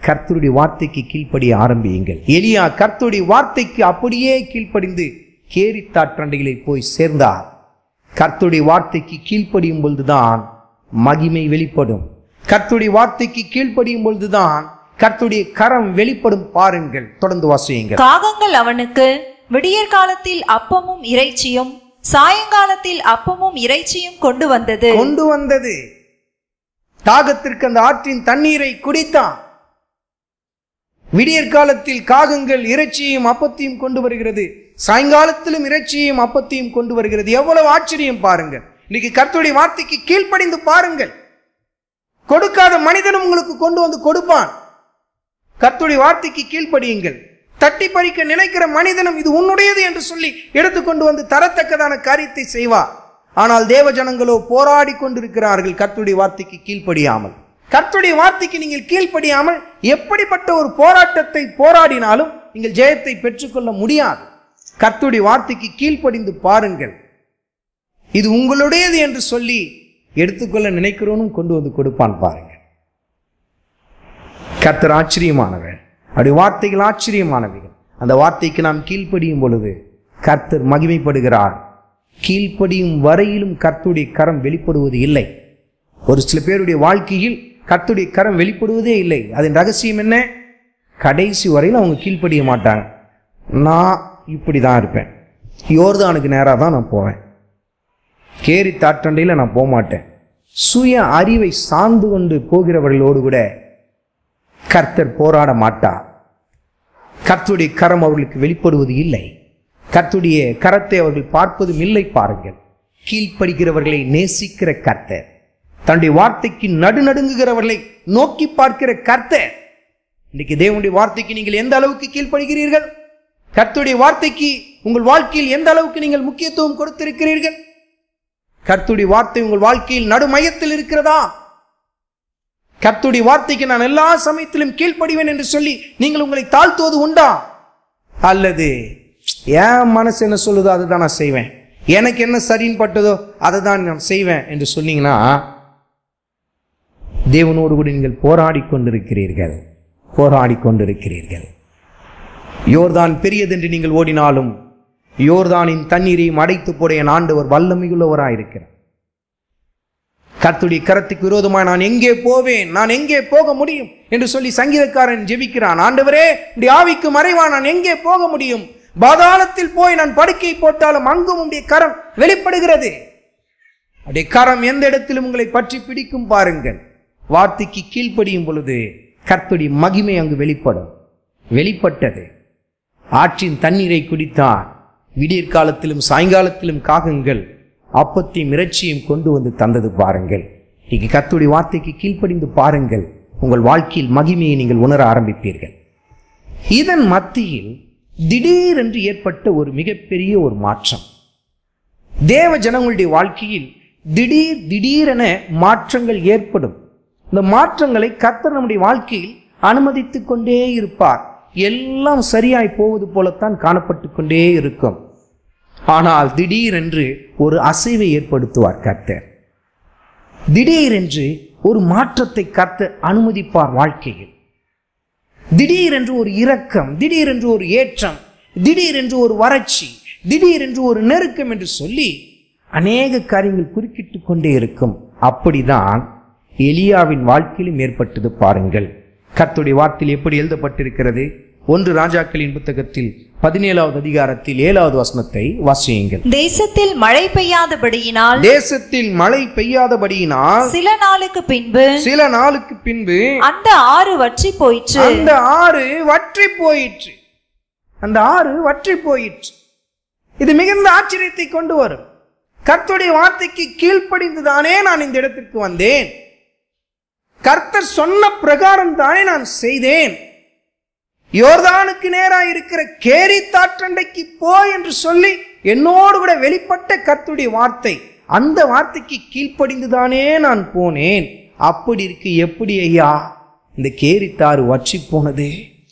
[SPEAKER 2] கர்த்தருடைய வார்த்தைக்கு கீழ்ப்படிய ஆரம்பியுங்கள் எலியா கர்த்தருடைய வார்த்தைக்கு அப்படியே கீழ்ப்படிந்து கேரித்தாற்றண்டைகளை போய் சேர்ந்தார் கர்த்தருடைய வார்த்தைக்கு கீழ்ப்படியும் பொழுதுதான் மகிமை வெளிப்படும் கர்த்தருடைய வார்த்தைக்கு கீழ்ப்படியும் பொழுதுதான் கர்த்தருடைய கரம் வெளிப்படும் பாருங்கள் தொடர்ந்து வாசியுங்கள்
[SPEAKER 3] காகங்கள் அவனுக்கு விடியற் காலத்தில் அப்பமும் இறைச்சியும் சாயங்காலத்தில் அப்பமும் இறைச்சியும் கொண்டு வந்தது
[SPEAKER 2] கொண்டு வந்தது தாகத்திற்கு அந்த ஆற்றின் தண்ணீரை குடித்தான் விடியற் காலத்தில் காகங்கள் இறைச்சியையும் அப்பத்தையும் கொண்டு வருகிறது சாயங்காலத்திலும் இறைச்சியையும் அப்பத்தையும் கொண்டு வருகிறது எவ்வளவு ஆச்சரியம் பாருங்கள் இன்னைக்கு கர்த்தருடைய வார்த்தைக்கு கீழ்ப்படிந்து பாருங்கள் கொடுக்காத மனிதனும் உங்களுக்கு கொண்டு வந்து கொடுப்பான் கர்த்தருடைய வார்த்தைக்கு கீழ்ப்படியுங்கள் தட்டி பறிக்க நினைக்கிற மனிதனும் இது உன்னுடையது என்று சொல்லி எடுத்துக்கொண்டு வந்து தரத்தக்கதான காரியத்தை செய்வார் ஆனால் தேவ ஜனங்களோ போராடி கொண்டிருக்கிறார்கள் கர்த்தருடைய வார்த்தைக்கு கீழ்ப்படியாமல் கர்த்தருடைய வார்த்தைக்கு நீங்கள் கீழ்ப்படியாமல் எப்படிப்பட்ட ஒரு போராட்டத்தை போராடினாலும் நீங்கள் ஜெயத்தை பெற்றுக்கொள்ள முடியாது கர்த்தருடைய வார்த்தைக்கு கீழ்ப்படிந்து பாருங்கள் இது உங்களுடையது என்று சொல்லி எடுத்துக்கொள்ள நினைக்கிறவனும் கொண்டு வந்து கொடுப்பான் பாருங்கள் கர்த்தர் ஆச்சரியமானவர் அப்படி வார்த்தைகள் ஆச்சரியமானவைகள் அந்த வார்த்தைக்கு நாம் கீழ்ப்படியும் பொழுது கர்த்தர் மகிமைப்படுகிறார் கீழ்ப்படியும் வரையிலும் கர்த்தருடைய கரம் வெளிப்படுவது இல்லை ஒரு சில பேருடைய வாழ்க்கையில் கர்த்தருடைய கரம் வெளிப்படுவதே இல்லை அதன் ரகசியம் என்ன கடைசி வரையில் அவங்க கீழ்ப்படிய மாட்டாங்க நான் இப்படி தான் இருப்பேன் யோர்தானுக்கு நேராக தான் நான் போவேன் கேரி தாற்றண்டையில் நான் போக மாட்டேன் சுய அறிவை சார்ந்து கொண்டு போகிறவர்களோடு கூட கர்த்தர் போராட மாட்டார் கர்த்தருடைய கரம் அவர்களுக்கு வெளிப்படுவது இல்லை கர்த்தருடைய கரத்தை அவர்கள் பார்ப்பதும் இல்லை பாருங்கள் கீழ்ப்படுகிறவர்களை நேசிக்கிற கர்த்தர் தன்னுடைய வார்த்தைக்கு நடுநடுங்குகிறவர்களை நோக்கி பார்க்கிற கர்த்தர் இன்னைக்கு தேவனுடைய வார்த்தைக்கு நீங்கள் எந்த அளவுக்கு கீழ்ப்படுகிறீர்கள் கர்த்தருடைய வார்த்தைக்கு உங்கள் வாழ்க்கையில் எந்த அளவுக்கு நீங்கள் முக்கியத்துவம் கொடுத்திருக்கிறீர்கள் கர்த்தருடைய வார்த்தை உங்கள் வாழ்க்கையில் நடுமையத்தில் இருக்கிறதா கர்த்தருடைய வார்த்தைக்கு நான் எல்லா சமயத்திலும் கீழ்ப்படிவேன் என்று சொல்லி நீங்கள் உங்களை தாழ்த்துவது உண்டா அல்லது என் மனசு என்ன சொல்லுதோ அதை தான் நான் செய்வேன் எனக்கு என்ன சரின்னு பட்டதோ அதை தான் நான் செய்வேன் என்று சொன்னீங்கன்னா தேவனோடு கூட நீங்கள் போராடி கொண்டிருக்கிறீர்கள் போராடி கொண்டிருக்கிறீர்கள் யோர்தான் பெரியதென்று நீங்கள் ஓடினாலும் யோர்தானின் தண்ணீரையும் அடைத்து போட என் ஆண்டவர் வல்லமையுள்ளவராயிருக்கிறார் கர்த்துடைய கரத்துக்கு விரோதமாக நான் எங்கே போவேன் நான் எங்கே போக முடியும் என்று சொல்லி சங்கீதக்காரன் ஜெபிக்கிறான் ஆண்டவரே உடைய ஆவிக்கு மறைவா நான் எங்கே போக முடியும் பாதாளத்தில் போய் நான் படுக்கை போட்டாலும் அங்கும் உடைய கரம் வெளிப்படுகிறது உடைய கரம் எந்த இடத்திலும் உங்களை பற்றி பிடிக்கும் பாருங்கள் வார்த்தைக்கு கீழ்ப்படியும் பொழுது கர்த்துடைய மகிமை அங்கு வெளிப்படும் வெளிப்பட்டது ஆற்றின் தண்ணீரை குடித்தான் விடியற் காலத்திலும் சாயங்காலத்திலும் காகங்கள் அப்பத்தையும் இறைச்சியும் கொண்டு வந்து தந்தது பாருங்கள் இன்னைக்கு கர்த்தருடைய வார்த்தைக்கு கீழ்ப்படிந்து பாருங்கள் உங்கள் வாழ்க்கையில் மகிமையை நீங்கள் உணர ஆரம்பிப்பீர்கள் இதன் மத்தியில் திடீரென்று ஏற்பட்ட ஒரு மிகப்பெரிய ஒரு மாற்றம் தேவ ஜனங்களுடைய வாழ்க்கையில் திடீர் திடீரென மாற்றங்கள் ஏற்படும் இந்த மாற்றங்களை கர்த்தர் நம்முடைய வாழ்க்கையில் அனுமதித்துக் கொண்டே இருப்பார் எல்லாம் சரியாய் போவது போலத்தான் காணப்பட்டு கொண்டே இருக்கும் ஆனால் திடீரென்று ஒரு அசைவை ஏற்படுத்துவார் கர்த்தர் திடீரென்று ஒரு மாற்றத்தை கர்த்தர் அனுமதிப்பார் வாழ்க்கையில் திடீரென்று ஒரு இரக்கம் திடீரென்று ஒரு ஏற்றம் திடீரென்று ஒரு வறட்சி திடீரென்று ஒரு நெருக்கம் என்று சொல்லி அநேக காரியங்கள் குறுக்கிட்டு கொண்டே இருக்கும் அப்படிதான் எலியாவின் வாழ்க்கையிலும் ஏற்பட்டது பாருங்கள் கர்த்தருடைய வார்த்தையில் எப்படி எழுதப்பட்டிருக்கிறது ஒன்று ராஜாக்களின் புத்தகத்தில் பதினேழாவது அதிகாரத்தில் ஏழாவது வசனத்தை வாசியுங்கள்
[SPEAKER 3] தேசத்தில் மழை பெய்யாதபடியினால்
[SPEAKER 2] தேசத்தில் மழை பெய்யாதபடியினால்
[SPEAKER 3] சில நாளுக்கு பின்பு
[SPEAKER 2] சில நாளுக்கு பின்பு
[SPEAKER 3] அந்த ஆறு வற்றி போயிற்று
[SPEAKER 2] அந்த ஆறு வற்றி போயிற்று அந்த ஆறு வற்றி போயிற்று இது மிகுந்த ஆச்சரியத்தை கொண்டு வரும் கர்த்தருடைய வார்த்தைக்கு கீழ்ப்படிந்துதானே நான் இந்த இடத்திற்கு வந்தேன் கர்த்தர் சொன்ன பிரகாரம் தானே நான் செய்தேன் யோர்தானுக்கு நேராக இருக்கிற கேரி தாற்றண்டைக்கு போ என்று சொல்லி என்னோடு கூட வெளிப்பட்ட கர்த்தருடைய வார்த்தை அந்த வார்த்தைக்கு கீழ்ப்படிந்துதானே நான் போனேன் அப்படி இருக்கு எப்படி ஐயா இந்த கேரித்தாறு வற்றி போனது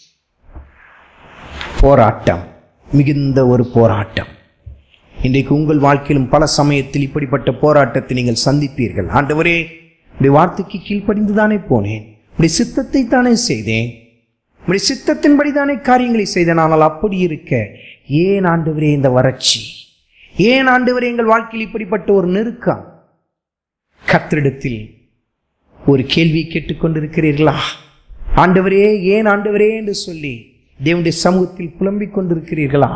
[SPEAKER 2] போராட்டம் மிகுந்த ஒரு போராட்டம் இன்றைக்கு உங்கள் வாழ்க்கையிலும் பல சமயத்தில் இப்படிப்பட்ட போராட்டத்தை நீங்கள் சந்திப்பீர்கள் ஆண்டவரே உடைய வார்த்தைக்கு கீழ்ப்படிந்து தானே போனேன் உடைய சித்தத்தை தானே செய்தேன் உம்முடைய சித்தத்தின்படி தானே காரியங்களை செய்தேன் ஆனால் அப்படி இருக்க ஏன் ஆண்டவரே இந்த வறட்சி ஏன் ஆண்டவரே எங்கள் வாழ்க்கையில் இப்படிப்பட்ட ஒரு நெருக்கம் கர்த்தரிடத்தில் ஒரு கேள்வி கேட்டுக்கொண்டிருக்கிறீர்களா ஆண்டவரே ஏன் ஆண்டவரே என்று சொல்லி தேவனுடைய சமூகத்தில் புலம்பிக் கொண்டிருக்கிறீர்களா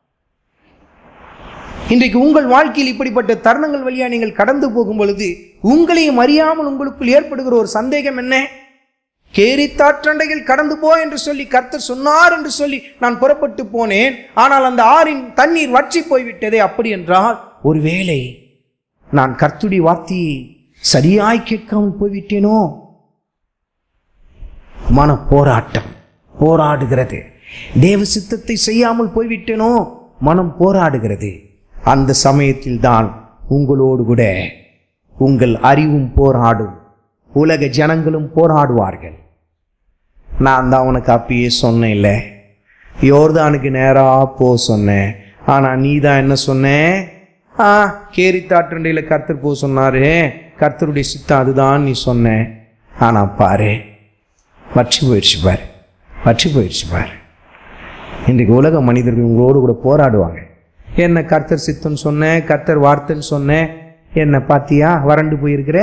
[SPEAKER 2] இன்றைக்கு உங்கள் வாழ்க்கையில் இப்படிப்பட்ட தருணங்கள் வழியா நீங்கள் கடந்து போகும் பொழுது உங்களையும் அறியாமல் உங்களுக்குள் ஏற்படுகிற ஒரு சந்தேகம் என்ன கேரித்தாற்றண்டையில் கடந்து போ என்று சொல்லி கர்த்தர் சொன்னார் என்று சொல்லி நான் புறப்பட்டு போனேன் ஆனால் அந்த ஆறின் தண்ணீர் வற்றி போய்விட்டதே அப்படி என்றால் ஒருவேளை நான் கர்த்துடைய வார்த்தையை சரியாய் கேட்காமல் போய்விட்டேனோ மன போராட்டம் போராடுகிறது தேவ சித்தத்தை செய்யாமல் போய்விட்டேனோ மனம் போராடுகிறது அந்த சமயத்தில் தான் உங்களோடு கூட உங்கள் அறிவும் போராடும் உலக ஜனங்களும் போராடுவார்கள் நான் தான் உனக்கு அப்பயே சொன்னேன் இல்லை யோர்தானுக்கு நேராக போ சொன்னேன் ஆனால் நீ தான் என்ன சொன்ன ஆ கேரி தாற்றண்டையில் கர்த்தர் போ சொன்னாரு கர்த்தருடைய சித்தம் அதுதான் நீ சொன்ன ஆனால் பாரு வற்றி போயிடுச்சு பாரு வற்றி போயிடுச்சு பாரு இன்றைக்கு உலக மனிதர்கள் உங்களோடு கூட போராடுவாங்க என்ன கர்த்தர் சித்தம் சொன்னேன் கர்த்தர் வார்த்தைன்னு சொன்னேன் என்ன பாத்தியா வறண்டு போயிருக்கிற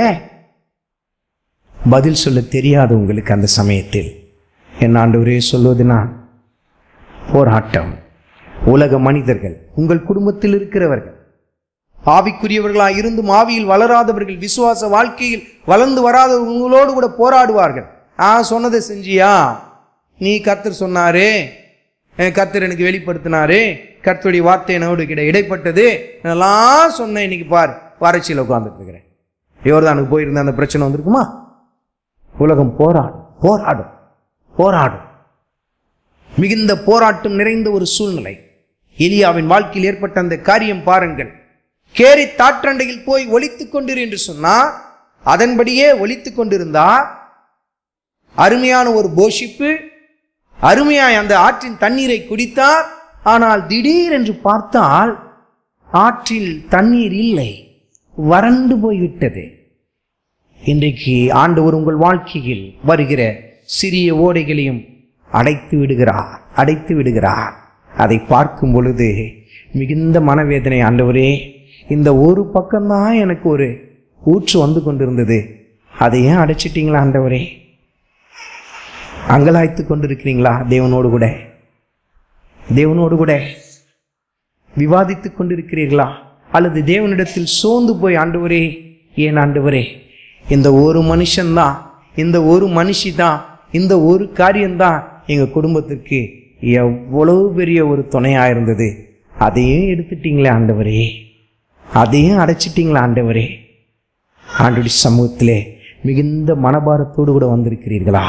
[SPEAKER 2] பதில் சொல்ல தெரியாது உங்களுக்கு அந்த சமயத்தில் என் ஆண்டவரே சொல்வது நான் போராட்டம் உலக மனிதர்கள் உங்கள் குடும்பத்தில் இருக்கிறவர்கள் ஆவிக்குரியவர்களாய் இருந்தும் ஆவியில் வளராதவர்கள் விசுவாச வாழ்க்கையில் வளர்ந்து வராதவர்கள் உங்களோடு கூட போராடுவார்கள் ஆ சொன்னதை செஞ்சியா நீ கர்த்தர் சொன்னாரே அஹ் கர்த்தர் எனக்கு வெளிப்படுத்தினாரு கர்த்தருடைய வார்த்தை என்னோடு கிட்ட இடைப்பட்டது இதெல்லாம் சொன்னேன் இன்னைக்கு பார் வறட்சியில் உட்கார்ந்துட்டு இருக்கிறேன் யோர்தானுக்கு போயிருந்த அந்த பிரச்சனை வந்திருக்குமா உலகம் போராடும் போராடும் போராடும் மிகுந்த போராட்டம் நிறைந்த ஒரு சூழ்நிலை எலியாவின் வாழ்க்கையில் ஏற்பட்ட அந்த காரியம் பாருங்கள் கேரி தாற்றண்டையில் போய் ஒலித்துக் கொண்டிரு என்று சொன்னார் அதன்படியே ஒலித்துக் கொண்டிருந்தா அருமையான ஒரு போஷிப்பு அருமையாய் அந்த ஆற்றின் தண்ணீரை குடித்தார் ஆனால் திடீர் என்று பார்த்தால் ஆற்றில் தண்ணீர் இல்லை வறண்டு போய்விட்டது இன்றைக்கு ஆண்டவர் உங்கள் வாழ்க்கையில் வருகிற சிறிய ஓடைகளையும் அடைத்து விடுகிறார் அடைத்து விடுகிறார் அதை பார்க்கும் பொழுது மிகுந்த மனவேதனை ஆண்டவரே இந்த ஒரு பக்கம்தான் எனக்கு ஒரு ஊற்று வந்து கொண்டிருந்தது அதை ஏன் அடைச்சிட்டீங்களா ஆண்டவரே அங்கலாய்த்து கொண்டிருக்கிறீங்களா தேவனோடு கூட தேவனோடு கூட விவாதித்துக் கொண்டிருக்கிறீர்களா அல்லது தேவனிடத்தில் சோர்ந்து போய் ஆண்டவரே ஏன் ஆண்டவரே இந்த ஒரு மனுஷன்தான் இந்த ஒரு மனுஷி தான் இந்த ஒரு காரியம்தான் எங்கள் குடும்பத்திற்கு எவ்வளவு பெரிய ஒரு துணையாக இருந்தது அதையும் எடுத்துட்டீங்களே ஆண்டவரே அதையும் அடைச்சிட்டீங்களா ஆண்டவரே ஆண்டுடைய சமூகத்திலே மிகுந்த மனபாரத்தோடு கூட வந்திருக்கிறீர்களா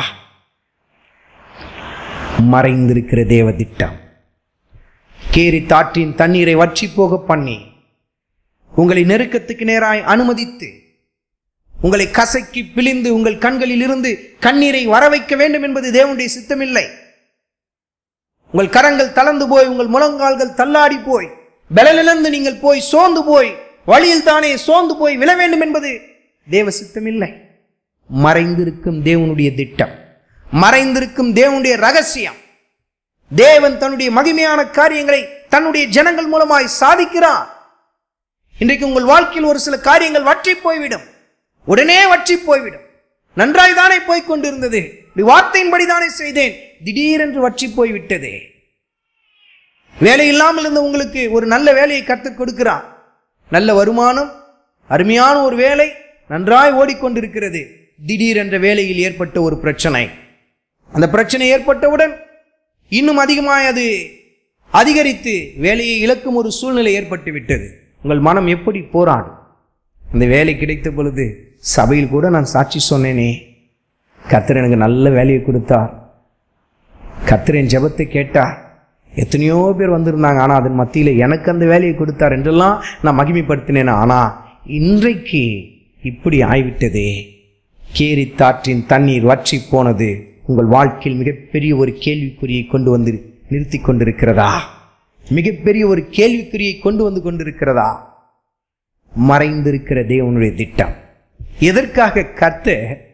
[SPEAKER 2] மறைந்திருக்கிற தேவ திட்டம் கேரி தாற்றின் தண்ணீரை வற்றி போக பண்ணி உங்களை நெருக்கத்துக்கு நேராய் அனுமதித்து உங்களை கசக்கி பிழிந்து உங்கள் கண்களில் இருந்து கண்ணீரை வர வைக்க வேண்டும் என்பது தேவனுடைய சித்தமில்லை உங்கள் கரங்கள் தளர்ந்து போய் உங்கள் முழங்கால்கள் தள்ளாடி போய் பலனிழந்து நீங்கள் போய் சோர்ந்து போய் வழியில் தானே சோர்ந்து போய் விழ வேண்டும் என்பது தேவ சித்தமில்லை மறைந்திருக்கும் தேவனுடைய திட்டம் மறைந்திருக்கும் தேவனுடைய ரகசியம் தேவன் தன்னுடைய மகிமையான காரியங்களை தன்னுடைய ஜனங்கள் மூலமாய் சாதிக்கிறார் இன்றைக்கு உங்கள் வாழ்க்கையில் ஒரு சில காரியங்கள் வற்றி போய்விடும் உடனே வற்றி போய்விடும் நன்றாய் தானே போய்க் கொண்டிருந்தது இப்படி வார்த்தையின்படி தானே செய்தேன் திடீரென்று வற்றி போய்விட்டதே வேலை இல்லாமல் இருந்த உங்களுக்கு ஒரு நல்ல வேலையை கற்றுக் கொடுக்கிறார் நல்ல வருமானம் அருமையான ஒரு வேலை நன்றாய் ஓடிக்கொண்டிருக்கிறது திடீரென்ற வேலையில் ஏற்பட்ட ஒரு பிரச்சனை அந்த பிரச்சனை ஏற்பட்டவுடன் இன்னும் அதிகமாய் அது அதிகரித்து வேலையை இழக்கும் ஒரு சூழ்நிலை ஏற்பட்டு விட்டது உங்கள் மனம் எப்படி போராடும் அந்த வேலை கிடைத்த பொழுது சபையில் கூட நான் சாட்சி சொன்னேனே கர்த்தர் எனக்கு நல்ல வேலையை கொடுத்தார் கர்த்தர் என் ஜெபத்தை கேட்டார் எத்தனையோ பேர் வந்திருந்தாங்க ஆனால் அதன் மத்தியில் எனக்கு அந்த வேலையை கொடுத்தார் என்றெல்லாம் நான் மகிமைப்படுத்தினேன் ஆனால் இன்றைக்கு இப்படி ஆய்விட்டதே கேரி தாற்றின் தண்ணீர் வற்றி போனது உங்கள் வாழ்க்கையில் மிகப்பெரிய ஒரு கேள்விக்குறியை கொண்டு வந்து நிறுத்தி கொண்டிருக்கிறதா மிகப்பெரிய ஒரு கேள்விக்குறியை கொண்டு வந்து கொண்டிருக்கிறதா மறைந்திருக்கிற தேவனுடைய திட்டம் எதற்காக கர்த்தர்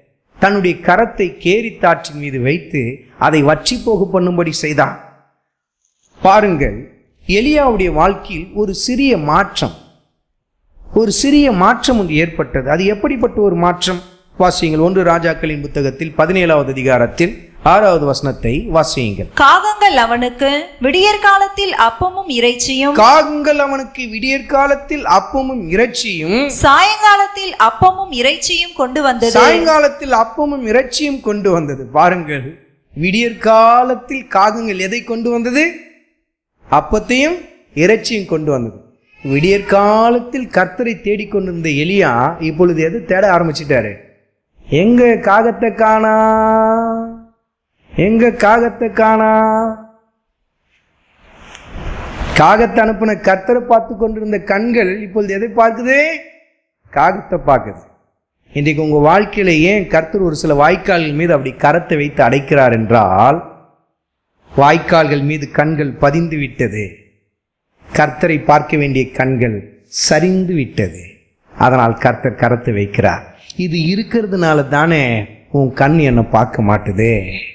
[SPEAKER 2] தன்னுடைய கரத்தை கேரித்தாற்றின் மீது வைத்து அதை வற்றி போக பண்ணும்படி செய்தான் பாருங்கள் எலியாவுடைய வாழ்க்கையில் ஒரு சிறிய மாற்றம் ஒரு சிறிய மாற்றம் ஒன்று ஏற்பட்டது அது எப்படிப்பட்ட ஒரு மாற்றம் வாசியுங்கள் ஒன்று ராஜாக்களின் புத்தகத்தில் பதினேழாவது அதிகாரத்தில் ஆறாவது வசனத்தை வாசியுங்கள்
[SPEAKER 3] காகங்கள் அவனுக்கு விடியற்காலத்தில் அப்பமும் இறைச்சியும்
[SPEAKER 2] காகங்கள் அவனுக்கு விடியற்காலத்தில் அப்பமும் இறைச்சியும்
[SPEAKER 3] சாயங்காலத்தில் அப்பமும் இறைச்சியும் கொண்டு வந்தது
[SPEAKER 2] சாயங்காலத்தில் அப்பமும் இறைச்சியும் கொண்டு வந்தது பாருங்கள் விடியற்காலத்தில் காகங்கள் எதை கொண்டு வந்தது அப்பத்தையும் இறைச்சியும் கொண்டு வந்தது விடியற்காலத்தில் கர்த்தரை தேடிக்கொண்டிருந்த எலியா இப்பொழுது எது தேட ஆரம்பிச்சிட்டாரு எங்க காகத்தை காணா எங்க காகத்தை காணா காகத்தை அனுப்பின கர்த்தரை பார்த்து கொண்டிருந்த கண்கள் இப்பொழுது எதை பார்க்குது காகத்தை பார்க்குது இன்றைக்கு உங்க வாழ்க்கையில ஏன் கர்த்தர் ஒரு சில வாய்க்கால்கள் மீது அப்படி கரத்தை வைத்து அடைக்கிறார் என்றால் வாய்க்கால்கள் மீது கண்கள் பதிந்து விட்டது கர்த்தரை பார்க்க வேண்டிய கண்கள் சரிந்து விட்டது அதனால் கர்த்தர் கரத்தை வைக்கிறார் இது இருக்கிறதுனால தானே உன் கண் என்னை பார்க்க மாட்டுது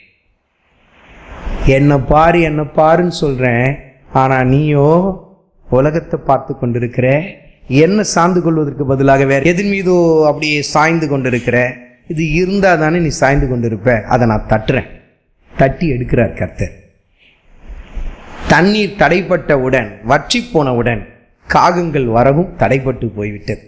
[SPEAKER 2] என்னை பாரு என்னை பாருன்னு சொல்றேன் ஆனா நீயோ உலகத்தை பார்த்து கொண்டிருக்கிற என்ன சார்ந்து கொள்வதற்கு பதிலாக வேற எதின் மீதோ அப்படியே சாய்ந்து கொண்டிருக்கிற இது இருந்தா தானே நீ சாய்ந்து கொண்டிருப்ப அதை நான் தட்டுறேன் தட்டி எடுக்கிறார் கர்த்தர் தண்ணீர் தடைப்பட்டவுடன் வற்றி போனவுடன் காகங்கள் வரவும் தடைப்பட்டு போய்விட்டது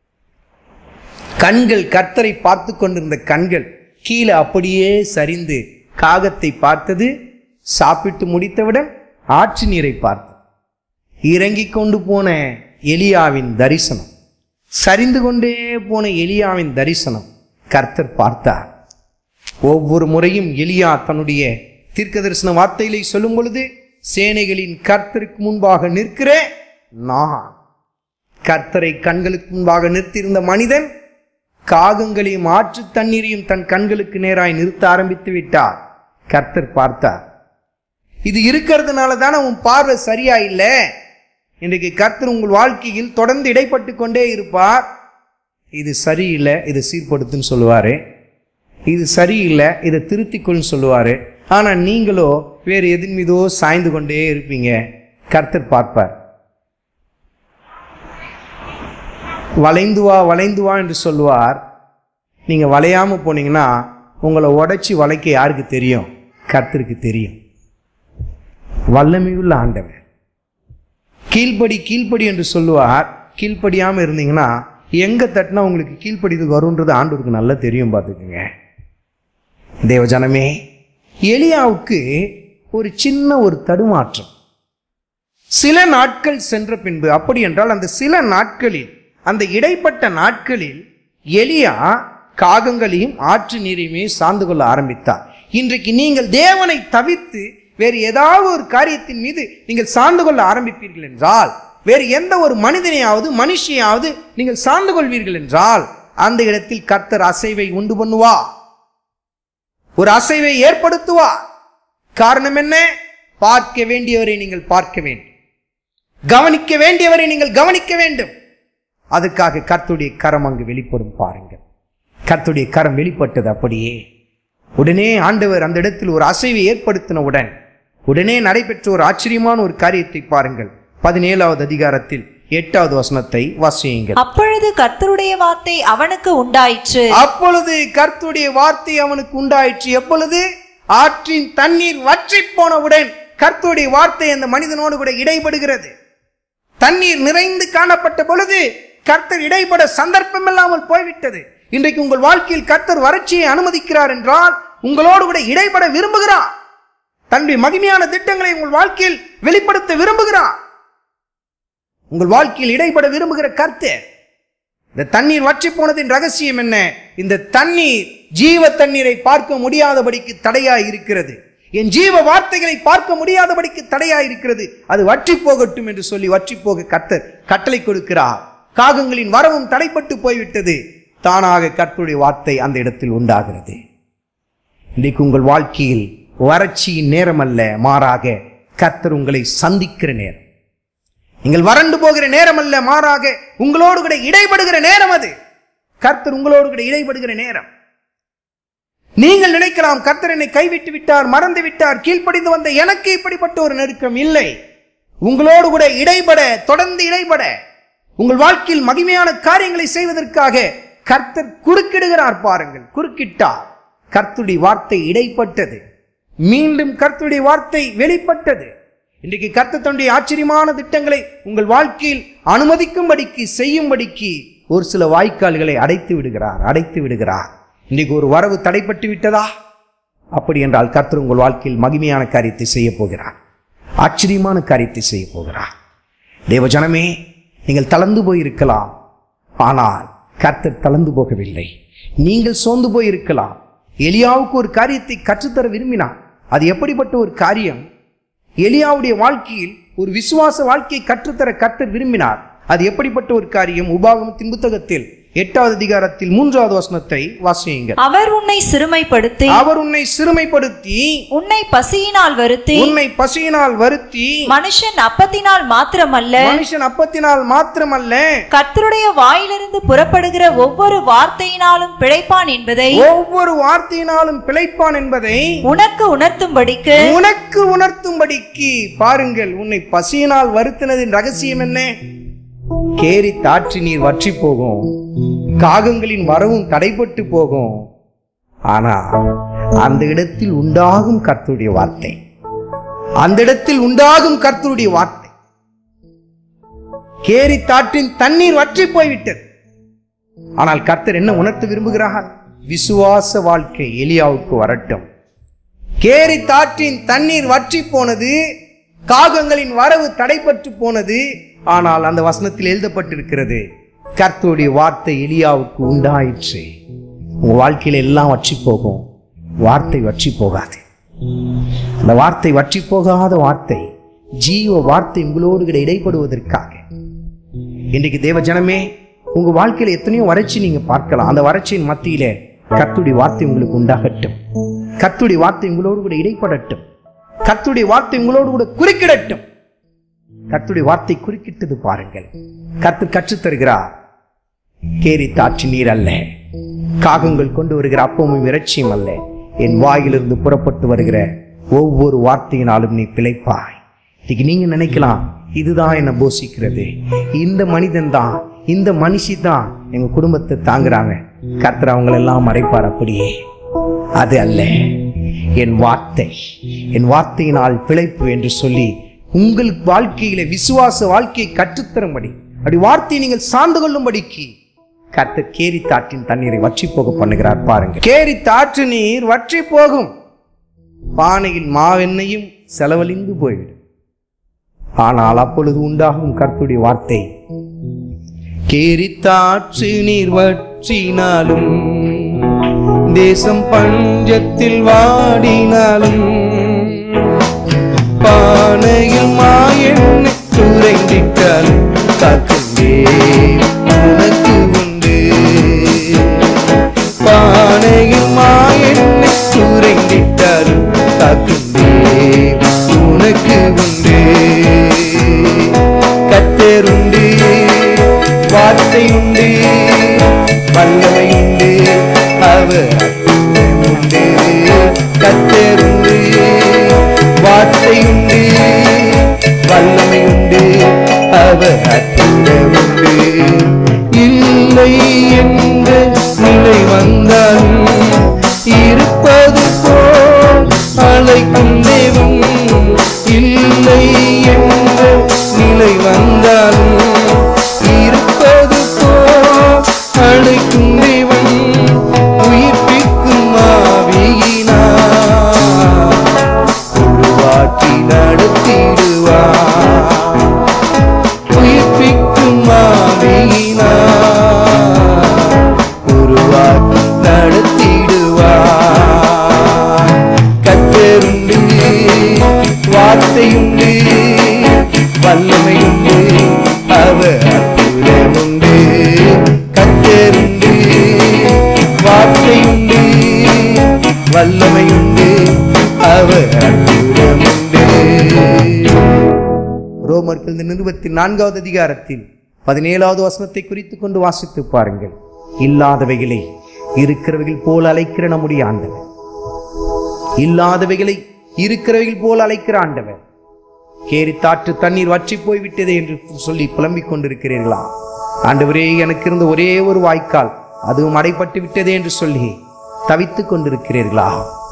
[SPEAKER 2] கண்கள் கர்த்தரை பார்த்து கொண்டிருந்த கண்கள் கீழே அப்படியே சரிந்து காகத்தை பார்த்தது சாப்பிட்டு முடித்தவுடன் ஆற்று நீரை பார்த்தது இறங்கி கொண்டு போன எலியாவின் தரிசனம் சரிந்து கொண்டே போன எலியாவின் தரிசனம் கர்த்தர் பார்த்தார் ஒவ்வொரு முறையும் எலியா தன்னுடைய தீர்க்க தரிசன வார்த்தைகளை சொல்லும் பொழுது சேனைகளின் கர்த்தருக்கு முன்பாக நிற்கிற நான் கர்த்தரை கண்களுக்கு முன்பாக நிறுத்தியிருந்த மனிதன் காகங்களையும் ஆற்று தண்ணீரையும் தன் கண்களுக்கு நேராய் நிறுத்த ஆரம்பித்து விட்டார் கர்த்தர் பார்த்தார் இது இருக்கிறதுனால தானே உன் பார்வை சரியா இல்லை இன்றைக்கு கர்த்தர் உங்கள் வாழ்க்கையில் தொடர்ந்து இடைப்பட்டு கொண்டே இருப்பார் இது சரியில்லை இதை சீர்படுத்துன்னு சொல்லுவாரு இது சரியில்லை இதை திருத்திக்கொள்னு சொல்லுவாரு ஆனா நீங்களோ வேறு எதின் மீதோ சாய்ந்து கொண்டே இருப்பீங்க கர்த்தர் பார்ப்பார் வளைந்து வா வளைந்து வா என்று சொல்லுவார் நீங்க வளையாம போனீங்கன்னா உங்களை உடைச்சி வளைக்க யாருக்கு தெரியும் கர்த்தருக்கு தெரியும் வல்லமையுள்ள ஆண்டவர் கீழ்ப்படி கீழ்ப்படி என்று சொல்லுவார் கீழ்ப்படியாம இருந்தீங்கன்னா எங்க தட்டினா உங்களுக்கு கீழ்ப்படிது வரும்ன்றது ஆண்டவருக்கு நல்லா தெரியும் பார்த்துக்குங்க தேவஜனமே எலியாவுக்கு ஒரு சின்ன ஒரு தடுமாற்றம் சில நாட்கள் சென்ற பின்பு அப்படி என்றால் அந்த சில நாட்களில் அந்த இடைப்பட்ட நாட்களில் எலியா காகங்களையும் ஆற்று நீரையுமே சார்ந்து கொள்ள ஆரம்பித்தார் இன்றைக்கு நீங்கள் தேவனை தவிர்த்து வேறு ஏதாவது ஒரு காரியத்தின் மீது நீங்கள் சார்ந்து கொள்ள ஆரம்பிப்பீர்கள் என்றால் வேறு எந்த ஒரு மனிதனையாவது மனுஷியாவது நீங்கள் சார்ந்து கொள்வீர்கள் என்றால் அந்த இடத்தில் கர்த்தர் அசைவை உண்டு பண்ணுவா ஒரு அசைவை ஏற்படுத்துவார் காரணம் என்ன பார்க்க வேண்டியவரை நீங்கள் பார்க்க வேண்டும் கவனிக்க வேண்டியவரை நீங்கள் கவனிக்க வேண்டும் அதுக்காக கர்த்துடைய கரம் அங்கு வெளிப்படும் பாருங்கள் கர்த்துடைய கரம் வெளிப்பட்டது அப்படியே உடனே ஆண்டவர் அந்த இடத்தில் ஒரு அசைவை ஏற்படுத்தினவுடன் உடனே நடைபெற்ற ஒரு ஆச்சரியமான ஒரு காரியத்தை பாருங்கள் பதினேழாவது அதிகாரத்தில் எட்டாவது வசனத்தை வாசியுங்கள்
[SPEAKER 3] அப்பொழுது கர்த்தருடைய வார்த்தை அவனுக்கு உண்டாயிற்று
[SPEAKER 2] அப்பொழுது கர்த்துடைய வார்த்தை அவனுக்கு உண்டாயிற்று எப்பொழுது ஆற்றின் தண்ணீர் வற்றி போனவுடன் கர்த்துடைய வார்த்தை அந்த மனிதனோடு கூட இடைபடுகிறது தண்ணீர் நிறைந்து காணப்பட்ட பொழுது கர்த்தர் இடைபட சந்தர்ப்பம் இல்லாமல் போய்விட்டது இன்றைக்கு உங்கள் வாழ்க்கையில் கர்த்தர் வறட்சியை அனுமதிக்கிறார் என்றால் உங்களோடு கூட இடைபட விரும்புகிறார் தன்னுடைய மகிமையான திட்டங்களை உங்கள் வாழ்க்கையில் வெளிப்படுத்த விரும்புகிறார் உங்கள் வாழ்க்கையில் இடைபட விரும்புகிற கர்த்தர் இந்த தண்ணீர் வற்றி போனதின் ரகசியம் என்ன இந்த தண்ணீர் ஜீவ தண்ணீரை பார்க்க முடியாதபடிக்கு தடையாய் இருக்கிறது என் ஜீவ வார்த்தைகளை பார்க்க முடியாதபடிக்கு தடையாய் இருக்கிறது அது வற்றி போகட்டும் என்று சொல்லி வற்றி போக கர்த்தர் கட்டளை கொடுக்கிறார் காகங்களின் வரவும் தடைப்பட்டு போய்விட்டது தானாக கர்த்தருடைய வார்த்தை அந்த இடத்தில் உண்டாகிறது இன்றைக்கு உங்கள் வாழ்க்கையில் வறட்சியின் நேரம் அல்ல மாறாக கர்த்தர் உங்களை சந்திக்கிற நேரம் நீங்கள் வறண்டு போகிற நேரம் அல்ல மாறாக உங்களோடு கூட இடைபடுகிற நேரம் அது கர்த்தர் உங்களோடு கூட இடைபடுகிற நேரம் நீங்கள் நினைக்கலாம் கர்த்தர் என்னை கைவிட்டு விட்டார் மறந்து விட்டார் கீழ்ப்படிந்து வந்த எனக்கு இப்படிப்பட்ட ஒரு நெருக்கம் இல்லை உங்களோடு கூட இடைபட தொடர்ந்து இடைபட உங்கள் வாழ்க்கையில் மகிமையான காரியங்களை செய்வதற்காக கர்த்தர் குறுக்கிடுகிறார் பாருங்கள் குறுக்கிட்டார் கர்த்தருடைய வார்த்தை இடைப்பட்டது மீண்டும் கர்த்தருடைய வார்த்தை வெளிப்பட்டது இன்றைக்கு கர்த்தர் தன்னுடைய ஆச்சரியமான திட்டங்களை உங்கள் வாழ்க்கையில் அனுமதிக்கும்படிக்கு செய்யும்படிக்கு ஒரு சில வாய்க்கால்களை அடைத்து விடுகிறார் அடைத்து விடுகிறார் இன்றைக்கு ஒரு வரவு தடைப்பட்டு விட்டதா அப்படி என்றால் கர்த்தர் உங்கள் வாழ்க்கையில் மகிமையான காரியத்தை செய்ய போகிறார் ஆச்சரியமான காரியத்தை செய்ய போகிறார் தேவஜனமே நீங்கள் தளர்ந்து போயிருக்கலாம் ஆனால் கர்த்தர் தளர்ந்து போகவில்லை நீங்கள் சோர்ந்து போயிருக்கலாம் எலியாவுக்கு ஒரு காரியத்தை கற்றுத்தர விரும்பினார் அது எப்படிப்பட்ட ஒரு காரியம் எலியாவுடைய வாழ்க்கையில் ஒரு விசுவாச வாழ்க்கையை கற்றுத்தர கர்த்தர் விரும்பினார் அது எப்படிப்பட்ட ஒரு காரியம் உபாகமத்தின் புத்தகத்தில் எட்டாவது அதிகாரத்தில் மூன்றாவது வசனத்தை வாசியுங்கள்
[SPEAKER 3] அவர் உன்னை சிறுமைப்படுத்தி
[SPEAKER 2] அவர் உன்னை சிறுமைப்படுத்தி
[SPEAKER 3] உன்னை பசியினால் வருத்தி
[SPEAKER 2] உன்னை பசியினால் வருத்தி
[SPEAKER 3] மனுஷன் அப்பத்தினால் மாத்திரமல்ல
[SPEAKER 2] மனுஷன் அப்பத்தினால் மாத்திரமல்ல
[SPEAKER 3] கர்த்தருடைய வாயிலிருந்து புறப்படுகிற ஒவ்வொரு வார்த்தையினாலும் பிழைப்பான் என்பதை
[SPEAKER 2] ஒவ்வொரு வார்த்தையினாலும் பிழைப்பான் என்பதை
[SPEAKER 3] உனக்கு உணர்த்தும்படிக்கு
[SPEAKER 2] உனக்கு உணர்த்தும்படிக்கு பாருங்கள் உன்னை பசியினால் வருத்தினதின் ரகசியம் என்ன கேரி தாற்றி நீர் வற்றி போகும் காகங்களின் வரவும் தடைப்பட்டு போகும் ஆனா அந்த இடத்தில் உண்டாகும் கர்த்தருடைய வார்த்தை அந்த இடத்தில் உண்டாகும் கர்த்தருடைய வார்த்தை கேரி தாற்றின் தண்ணீர் வற்றி போய்விட்டது ஆனால் கர்த்தர் என்ன உணர்த்த விரும்புகிறார் விசுவாச வாழ்க்கை எலியாவுக்கு வரட்டும் கேரி தாற்றின் தண்ணீர் வற்றி போனது காகங்களின் வரவு தடைப்பட்டு போனது ஆனால் அந்த வசனத்தில் எழுதப்பட்டிருக்கிறது கர்த்தருடைய வார்த்தை எலியாவுக்கு உண்டாயிற்று உங்க வாழ்க்கையில எல்லாம் வற்றி போகும் வார்த்தை வற்றி போகாது அந்த வார்த்தை வற்றி போகாத வார்த்தை ஜீவ வார்த்தை உங்களோடு கூட இடைப்படுவதற்காக இன்றைக்கு தேவ ஜனமே உங்க வாழ்க்கையில எத்தனையோ வறட்சி நீங்க பார்க்கலாம் அந்த வறட்சியின் மத்தியில கர்த்துடைய வார்த்தை உங்களுக்கு உண்டாகட்டும் கர்த்துடைய வார்த்தை உங்களோடு கூட இடைப்படட்டும் கர்த்துடைய வார்த்தை உங்களோடு கூட குறுக்கிடட்டும் கர்த்துடைய வார்த்தை குறுக்கிட்டது பாருங்கள் கர்த்தர் கற்றுத் தருகிறார் கேரி தாற்றி நீர் அல்ல காகங்கள் கொண்டு வருகிற அப்பமும் இறைச்சியும் அல்ல என் வாயிலிருந்து புறப்பட்டு வருகிற ஒவ்வொரு வார்த்தையினாலும் நீ பிழைப்பாய் இன்னைக்கு நீங்க நினைக்கலாம் இதுதான் என்ன போஷிக்கிறது இந்த மனிதன் தான் இந்த மனுஷி தான் எங்க குடும்பத்தை தாங்குறாங்க கர்த்தர் அவங்களெல்லாம் மறைப்பார் அப்படியே அது அல்ல என் வார்த்தை என் வார்த்தையினால் பிழைப்பு என்று சொல்லி உங்கள் வாழ்க்கையில விசுவாச வாழ்க்கையை கற்றுத்தரும்படி அப்படி வார்த்தையை நீங்கள் சார்ந்து கொள்ளும்படிக்கு கர்த்தர் கேரி தாற்றின் தண்ணீரை வற்றி போக பண்ணுகிறார் பாருங்க கேரி தாற்று நீர் வற்றி போகும் பானையில் மாவெண்ணையும் செலவழிந்து போய்விடும் ஆனால் அப்பொழுது உண்டாகும் கர்த்துடைய வார்த்தை கேரி தாற்று நீர் வற்றினாலும் தேசம் பஞ்சத்தில் வாடினாலும் பானையில் மாயெண்ணெய் குறைந்திட்டாலும் காக்கண்டே உனக்கு உண்டு பானையில் மாயெண்ணெய் குறைந்திட்டாலும் காக்கண்டே உனக்கு உண்டு கத்தருண்டு வார்த்தை உண்டு வல்லமை உண்டு அவர் உண்டு கத்தருண்டு வார்த்தை உண்டு வல்லமை உண்டு அவர் அற்புதம் உண்டு இல்லை என்ற நிலை வந்தாலும் இருப்பது போல் அழைக்கும் தெய்வம் இல்லை என்ற நிலை வந்தாலும் இருப்பது போல் அழைக்கும் தெய்வம் உயிர்ப்பிக்கும் ஆவியினார் உருவாக்கி நடத்திடுவார் உயிர்ப்பிக்கும் ஆவியினார் உருவாக்கி நடத்திடுவார் கத்தருண்டு வார்த்தையுண்டு வல்லமையுண்டு அவர் அற்புதமுண்டு கத்தருண்டு வார்த்தையுண்டு வல்லமையுண்டு அவர் அற்புதமுண்டு ரோமர்கள் நிறுவத்தி நான்காவது அதிகாரத்தில் பதினேழாவது வசனத்தை குறித்து கொண்டு வாசித்து பாருங்கள் இல்லாதவைகளை இருக்கிறவைகள் போல் அழைக்கிற நம்முடைய ஆண்டவர் இல்லாதவைகளை இருக்கிறவைகள் போல் அழைக்கிற ஆண்டவர் கேரித்தாற்று தண்ணீர் வற்றி போய்விட்டதே என்று சொல்லி புலம்பிக் கொண்டிருக்கிறீர்களா ஆண்டவரே எனக்கு இருந்த ஒரே ஒரு வாய்க்கால் அதுவும் அடைப்பட்டு விட்டதே என்று சொல்லி தவித்துக் கொண்டிருக்கிறீர்களா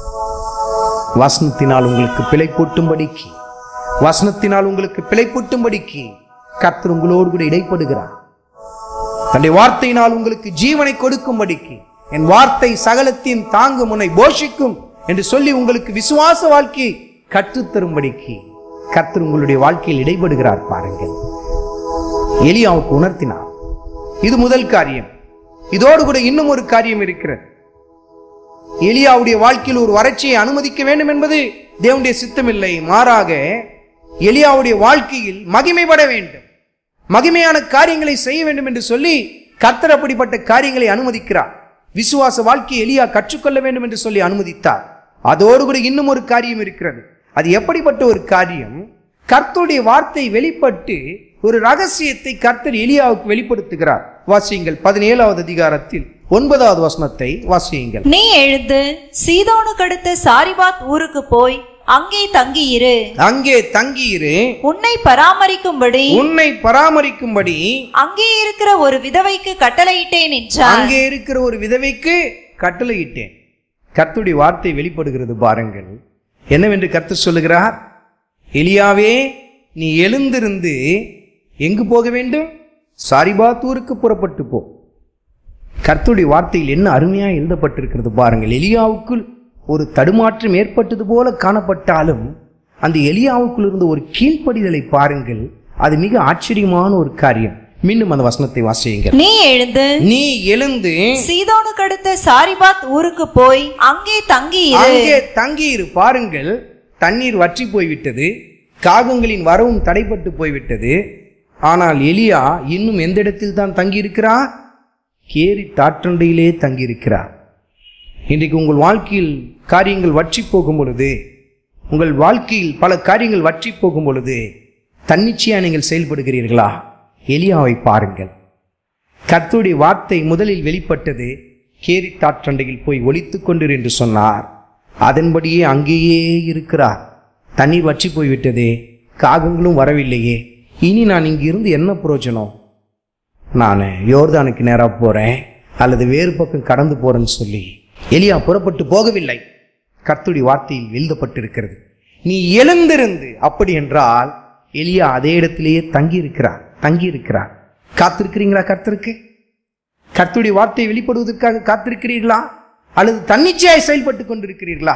[SPEAKER 2] வசனத்தினால் உங்களுக்கு பிழை போட்டும்படிக்கு வசனத்தினால் உங்களுக்கு பிழை போட்டும்படிக்கு கர்த்தர் உங்களோடு கூட இடைப்படுகிறார் தன்னுடைய வார்த்தையினால் உங்களுக்கு ஜீவனை கொடுக்கும்படிக்கு என் வார்த்தை சகலத்தின் தாங்கும் உன்னை போஷிக்கும் என்று சொல்லி உங்களுக்கு விசுவாச வாழ்க்கையை கற்றுத்தரும்படிக்கு கர்த்தர் உங்களுடைய வாழ்க்கையில் இடைபடுகிறார் பாருங்கள் எலியாவுக்கு உணர்த்தினார் இது முதல் காரியம் இதோடு கூட இன்னும் ஒரு காரியம் இருக்கிறது எலியாவுடைய வாழ்க்கையில் ஒரு வறட்சியை அனுமதிக்க வேண்டும் என்பது தேவனுடைய சித்தமில்லை மாறாக எலியாவுடைய வாழ்க்கையில் மகிமைப்பட வேண்டும் மகிமையான காரியங்களை செய்ய வேண்டும் என்று சொல்லி கர்த்தர் அப்படிப்பட்ட காரியங்களை அனுமதிக்கிறார் விசுவாச வாழ்க்கையை எலியா கற்றுக்கொள்ள வேண்டும் என்று சொல்லி அனுமதித்தார் அதோடு கூட இன்னும் ஒரு காரியம் இருக்கிறது அது எப்படிப்பட்ட ஒரு காரியம் கர்த்தருடைய வார்த்தை வெளிப்பட்டு ஒரு ரகசியத்தை கர்த்தர் எலியாவுக்கு வெளிப்படுத்துகிறார் வாசியுங்கள் பதினேழாவது அதிகாரத்தில் ஒன்பதாவது வசனத்தை வாசியுங்கள்
[SPEAKER 3] நீ எழுந்து சீதோனுக்கடுத்த சாரிபாத் ஊருக்கு போய் அங்கே தங்கியிரு
[SPEAKER 2] அங்கே தங்கியிரு
[SPEAKER 3] உன்னை பராமரிக்கும்படி
[SPEAKER 2] உன்னை பராமரிக்கும்படி
[SPEAKER 3] அங்கே இருக்கிற ஒரு விதவைக்கு கட்டளையிட்டேன் என்றார்
[SPEAKER 2] அங்கே இருக்கிற ஒரு விதவைக்கு கட்டளையிட்டேன் கர்த்தருடைய வார்த்தை வெளிப்படுகிறது பாருங்கள் என்னவென்று கர்த்தர் சொல்லுகிறார் எலியாவே நீ எழுந்திருந்து எங்கு போக வேண்டும் சாரிபாத்தூருக்கு புறப்பட்டு போ கர்த்தருடைய வார்த்தையில் என்ன அருமையாக எழுதப்பட்டிருக்கிறது பாருங்கள் எலியாவுக்குள் ஒரு தடுமாற்றம் ஏற்பட்டது போல காணப்பட்டாலும் அந்த எலியாவுக்குள் இருந்த ஒரு கீழ்ப்படிதலை பாருங்கள் அது மிக ஆச்சரியமான ஒரு காரியம் மீண்டும் அந்த வசனத்தை வாசியுங்கள்
[SPEAKER 3] நீ எழுந்து
[SPEAKER 2] நீ எழுந்து
[SPEAKER 3] சீதோனுக்கடுத்த சாரிபாத் ஊருக்கு போய் அங்கே தங்கியிரு
[SPEAKER 2] அங்கே தங்கியிரு பாருங்கள் தண்ணீர் வற்றி போய்விட்டது காகங்களின் வரவும் தடைப்பட்டு போய்விட்டது ஆனால் எலியா இன்னும் எந்த இடத்தில் தான் தங்கியிருக்கிறார் கேரி தாற்றண்டையிலே தங்கியிருக்கிறார் இன்றைக்கு உங்கள் வாழ்க்கையில் காரியங்கள் வற்றி போகும் பொழுது உங்கள் வாழ்க்கையில் பல காரியங்கள் வற்றி போகும் பொழுது தன்னிச்சையா நீங்கள் செயல்படுகிறீர்களா எலியாவை பாருங்கள் கர்த்தருடைய வார்த்தை முதலில் வெளிப்பட்டது கேரி தாற்றண்டையில் போய் ஒலித்துக் கொண்டிரு என்று சொன்னார் அதன்படியே அங்கேயே இருக்கிறார் தண்ணீர் வற்றி போய்விட்டதே காகங்களும் வரவில்லையே இனி நான் இங்கிருந்து என்ன பிரயோஜனம் நான் யோர்தானுக்கு நேராக போகிறேன் அல்லது வேறு பக்கம் கடந்து போறேன்னு சொல்லி எலியா புறப்பட்டு போகவில்லை கர்த்தருடைய வார்த்தையில் எழுதப்பட்டிருக்கிறது நீ எழுந்திருந்து அப்படி என்றால் எலியா அதே இடத்திலேயே தங்கி இருக்கிறார் தங்கி இருக்கிறார் காத்திருக்கிறீங்களா கர்த்தருக்கு கர்த்தருடைய வார்த்தை வெளிப்படுவதற்காக காத்திருக்கிறீர்களா அல்லது தன்னிச்சையாய் செயல்பட்டு கொண்டிருக்கிறீர்களா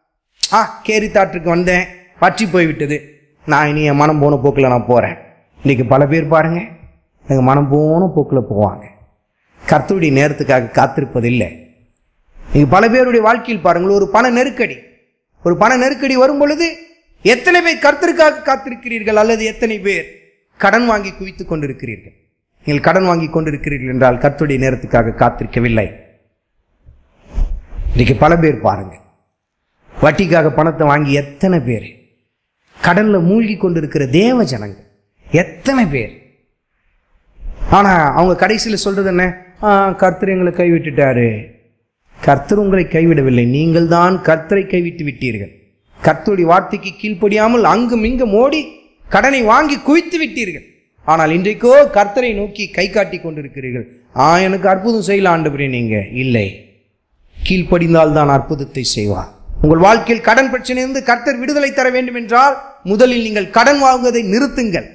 [SPEAKER 2] ஆ கேரி தாற்றுக்கு வந்தேன் வற்றி போய்விட்டது நான் இனி என் மனம் போன போக்கில் நான் போகிறேன் இன்னைக்கு பல பேர் பாருங்க எங்கள் மனம் போன போக்கில் போவாங்க கர்த்தருடைய நேரத்துக்காக காத்திருப்பதில்லை நீங்கள் பல பேருடைய வாழ்க்கையில் பாருங்கள் ஒரு பண நெருக்கடி ஒரு பண நெருக்கடி வரும் பொழுது எத்தனை பேர் கர்த்தருக்காக காத்திருக்கிறீர்கள் அல்லது எத்தனை பேர் கடன் வாங்கி குவித்துக் கொண்டிருக்கிறீர்கள் நீங்கள் கடன் வாங்கி கொண்டிருக்கிறீர்கள் என்றால் கர்த்தருடைய நேரத்துக்காக காத்திருக்கவில்லை இன்னைக்கு பல பேர் பாருங்க வட்டிக்காக பணத்தை வாங்கி எத்தனை பேர் கடல்ல மூழ்கி கொண்டிருக்கிற தேவ ஜனங்க எத்தனை பேர் ஆனா அவங்க கடைசியில் சொல்றது என்ன "ஆ, கர்த்தர் எங்களை கைவிட்டுட்டாரு கர்த்தர் உங்களை கைவிடவில்லை நீங்கள் தான் கர்த்தரை கைவிட்டு விட்டீர்கள் கர்த்தருடைய வார்த்தைக்கு கீழ்ப்படியாமல் அங்கும் இங்கும் ஓடி கடனை வாங்கி குவித்து விட்டீர்கள் ஆனால் இன்றைக்கோ கர்த்தரை நோக்கி கை காட்டி கொண்டிருக்கிறீர்கள் ஆ எனக்கு அற்புதம் செய்யல ஆண்டவரே நீங்க இல்லை கீழ்ப்படிந்தால் தான் அற்புதத்தை செய்வார் உங்கள் வாழ்க்கையில் கடன் பிரச்சனையிலிருந்து கர்த்தர் விடுதலை தர வேண்டும் என்றால் முதலில் நீங்கள் கடன் வாங்குவதை நிறுத்துங்கள்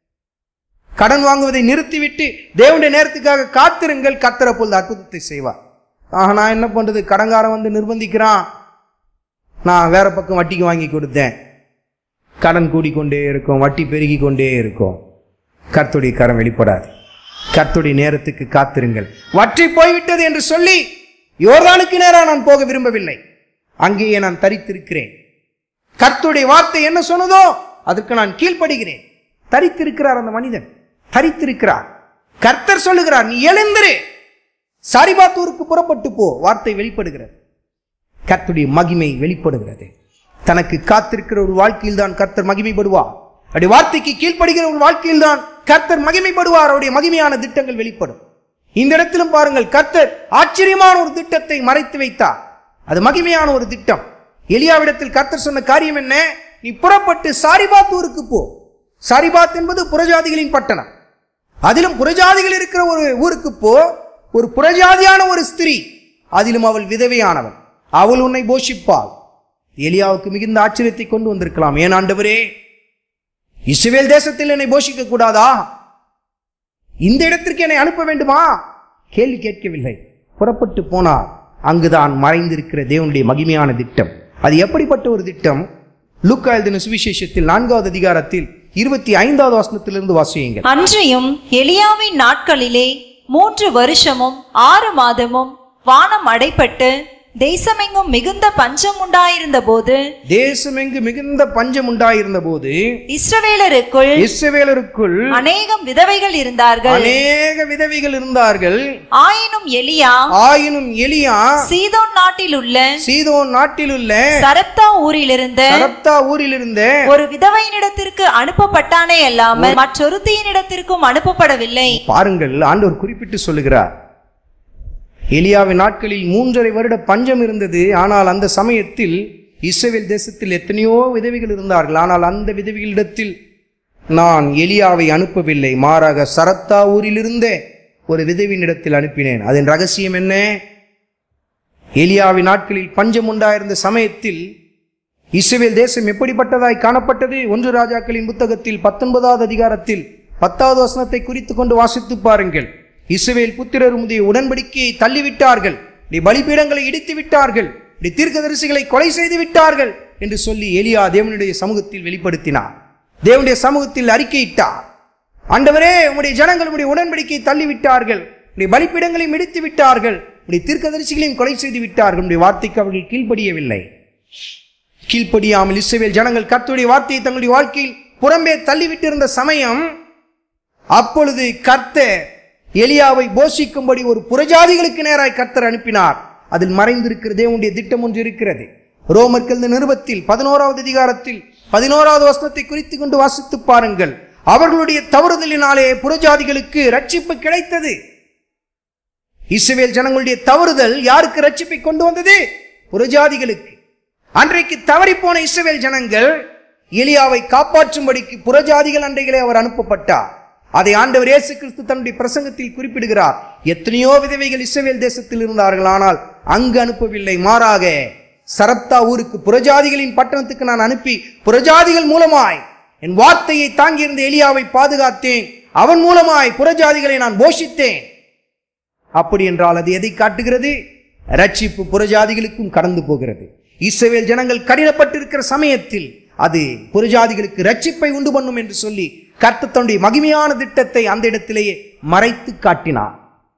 [SPEAKER 2] கடன் வாங்குவதை நிறுத்திவிட்டு தேவனுடைய நேரத்துக்காக காத்திருங்கள் கர்த்தர் அப்பொழுது அற்புதத்தை செய்வார் ஆக நான் என்ன பண்றது கடன்காரன் வந்து நிர்பந்திக்கிறான் நான் வேற பக்கம் வட்டிக்கு வாங்கி கொடுத்தேன் கடன் கூடிக்கொண்டே இருக்கும் வட்டி பெருகி கொண்டே இருக்கும் கர்த்துடைய கரம் வெளிப்படாது கர்த்துடைய நேரத்துக்கு காத்திருங்கள் வற்றி போய்விட்டது என்று சொல்லி யோர்தானுக்கு நேரா நான் போக விரும்பவில்லை அங்கேயே நான் தரித்திருக்கிறேன் கர்த்துடைய வார்த்தை என்ன சொன்னதோ அதற்கு நான் கீழ்ப்படுகிறேன் தரித்திருக்கிறார் அந்த மனிதன் தரித்திருக்கிறார் கர்த்தர் சொல்லுகிறார் நீ எழுந்திரு சாரிபாத்தூருக்கு புறப்பட்டு போ வார்த்தை வெளிப்படுகிறது கர்த்தருடைய மகிமை வெளிப்படுகிறது தனக்கு காத்திருக்கிற ஒரு வாழ்க்கையில் தான் கர்த்தர் மகிமைப்படுவார் அவருடைய வார்த்தைக்கு கீழ்ப்படுகிற ஒரு வாழ்க்கையில் தான் கர்த்தர் மகிமைப்படுவார் அவருடைய மகிமையான திட்டங்கள் வெளிப்படும் இந்த இடத்திலும் பாருங்கள் கர்த்தர் ஆச்சரியமான ஒரு திட்டத்தை மறைத்து வைத்தார் அது மகிமையான ஒரு திட்டம் எலியாவிடத்தில் கர்த்தர் சொன்ன காரியம் என்ன நீ புறப்பட்டு சாரிபாத் ஊருக்கு போ சாரிபாத் என்பது புறஜாதிகளின் பட்டணம் அதிலும் புறஜாதிகள் இருக்கிற ஒரு ஊருக்கு போ ஒரு புறஜாதியான ஒரு ஸ்திரீ அதிலும் அவள் விதவையானவள் அவள் உன்னை போஷிப்பாள் எலியாவுக்கு மிகுந்த ஆச்சரியத்தை கொண்டு வந்திருக்கலாம் ஏன் ஆண்டவரே இஸ்ரவேல் தேசத்தில் என்னை போஷிக்க கூடாதா இந்த இடத்திற்கு என்னை அனுப்ப வேண்டுமா கேள்வி கேட்கவில்லை புறப்பட்டு போனார் அங்குதான் மறைந்திருக்கிற தேவனுடைய மகிமையான திட்டம் அது எப்படிப்பட்ட ஒரு திட்டம் லூக்கா எழுதின சுவிசேஷத்தில் நான்காவது அதிகாரத்தில் இருபத்தி ஐந்தாவது வசனத்திலிருந்து வாசியுங்கள்
[SPEAKER 3] அன்றியும் எலியாவின் நாட்களிலே மூன்று வருஷமும் ஆறு மாதமும் வானம் அடைப்பட்டு தேசமெங்கும் மிகுந்த பஞ்சம் உண்டாயிருந்த போது
[SPEAKER 2] தேசமெங்கு மிகுந்த பஞ்சம் உண்டாயிருந்த போது
[SPEAKER 3] இஸ்ரவேலருக்குள்
[SPEAKER 2] இஸ்ரவேலருக்குள்
[SPEAKER 3] அநேகம் விதவைகள் இருந்தார்கள்
[SPEAKER 2] அநேக விதவைகள் இருந்தார்கள்
[SPEAKER 3] ஆயினும் எலியா
[SPEAKER 2] ஆயினும் எலியா
[SPEAKER 3] சீதோன் நாட்டில் உள்ள
[SPEAKER 2] சீதோன் நாட்டிலுள்ள
[SPEAKER 3] சரப்தா ஊரிலிருந்த
[SPEAKER 2] சரப்தா ஊரிலிருந்த
[SPEAKER 3] ஒரு விதவையினிடத்திற்கு அனுப்பப்பட்டானே அல்லாமல் மற்றொருத்தியினிடத்திற்கும் அனுப்பப்படவில்லை
[SPEAKER 2] பாருங்கள் ஆண்டவர் குறிப்பிட்டு சொல்லுகிறார் எலியாவின் நாட்களில் மூன்றரை வருட பஞ்சம் இருந்தது ஆனால் அந்த சமயத்தில் இஸ்ரவேல் தேசத்தில் எத்தனையோ விதவைகள் இருந்தார்கள் ஆனால் அந்த விதவைகளிடத்தில் நான் எலியாவை அனுப்பவில்லை மாறாக சரத்தா ஊரிலிருந்தே ஒரு விதவியினிடத்தில் அனுப்பினேன் அதன் ரகசியம் என்ன எலியாவின் நாட்களில் பஞ்சம் உண்டாயிருந்த சமயத்தில் இஸ்ரவேல் தேசம் எப்படிப்பட்டதாய் காணப்பட்டது ஒன்று ராஜாக்களின் புத்தகத்தில் பத்தொன்பதாவது அதிகாரத்தில் பத்தாவது வசனத்தை குறித்து கொண்டு வாசித்து பாருங்கள் இஸ்ரவேல் புத்திரர் உடைய உடன்படிக்கையை தள்ளிவிட்டார்கள் இப்படி பலிபீடங்களை இடித்து விட்டார்கள் இப்படி தீர்க்கதரிசிகளை கொலை செய்து விட்டார்கள் என்று சொல்லி எலியா தேவனுடைய சமூகத்தில் வெளிப்படுத்தினார் தேவனுடைய சமூகத்தில் அறிக்கையிட்டார் ஆண்டவரே உம்முடைய ஜனங்கள் உம்முடைய உடன்படிக்கையை தள்ளிவிட்டார்கள் உடைய பலிப்பீடங்களையும் இடித்து விட்டார்கள் உடைய தீர்க்கதரிசிகளையும் கொலை செய்து விட்டார்கள் உடைய வார்த்தைக்கு அவர்கள் கீழ்ப்படியவில்லை கீழ்ப்படியாமல் இஸ்ரவேல் ஜனங்கள் கர்த்தருடைய வார்த்தையை தங்களுடைய வாழ்க்கையில் புறம்பே தள்ளிவிட்டிருந்த சமயம் அப்பொழுது கர்த்தர் எலியாவை போஷிக்கும்படி ஒரு புறஜாதிகளுக்கு நேராய் கர்த்தர் அனுப்பினார் அதில் மறைந்திருக்கிற தேவனுடைய திட்டம் ஒன்று இருக்கிறது ரோமர் கல்ந்த நிருபத்தில் பதினோராவது அதிகாரத்தில் பதினோராவது வசனத்தை குறித்து கொண்டு வாசித்து பாருங்கள் அவர்களுடைய தவறுதலினாலே புறஜாதிகளுக்கு ரட்சிப்பு கிடைத்தது இஸ்ரவேல் ஜனங்களுடைய தவறுதல் யாருக்கு ரட்சிப்பை கொண்டு வந்தது புறஜாதிகளுக்கு அன்றைக்கு தவறிப்போன இஸ்ரவேல் ஜனங்கள் எலியாவை காப்பாற்றும்படிக்கு புறஜாதிகள் அண்டைகளே அவர் அனுப்பப்பட்டார் அதை ஆண்டவர் இயேசு கிறிஸ்து தன்னுடைய பிரசங்கத்தில் குறிப்பிடுகிறார் எத்தனையோ விதவைகள் இஸ்ரவேல் தேசத்தில் இருந்தார்கள் ஆனால் அங்கு அனுப்பவில்லை மாறாக சரப்தா ஊருக்கு புறஜாதிகளின் பட்டணத்துக்கு நான் அனுப்பி புறஜாதிகள் மூலமாய் என் வார்த்தையை தாங்கியிருந்த எலியாவை பாதுகாத்தேன் அவன் மூலமாய் புறஜாதிகளை நான் போஷித்தேன் அப்படி என்றால் அது எதை காட்டுகிறது ரட்சிப்பு புறஜாதிகளுக்கும் கடந்து போகிறது இஸ்ரவேல் ஜனங்கள் கடினப்பட்டிருக்கிற சமயத்தில் அது புறஜாதிகளுக்கு ரட்சிப்பை உண்டு பண்ணும் என்று சொல்லி கர்த்தர் தன்னுடைய மகிமையான திட்டத்தை அந்த இடத்திலேயே மறைத்து காட்டினார்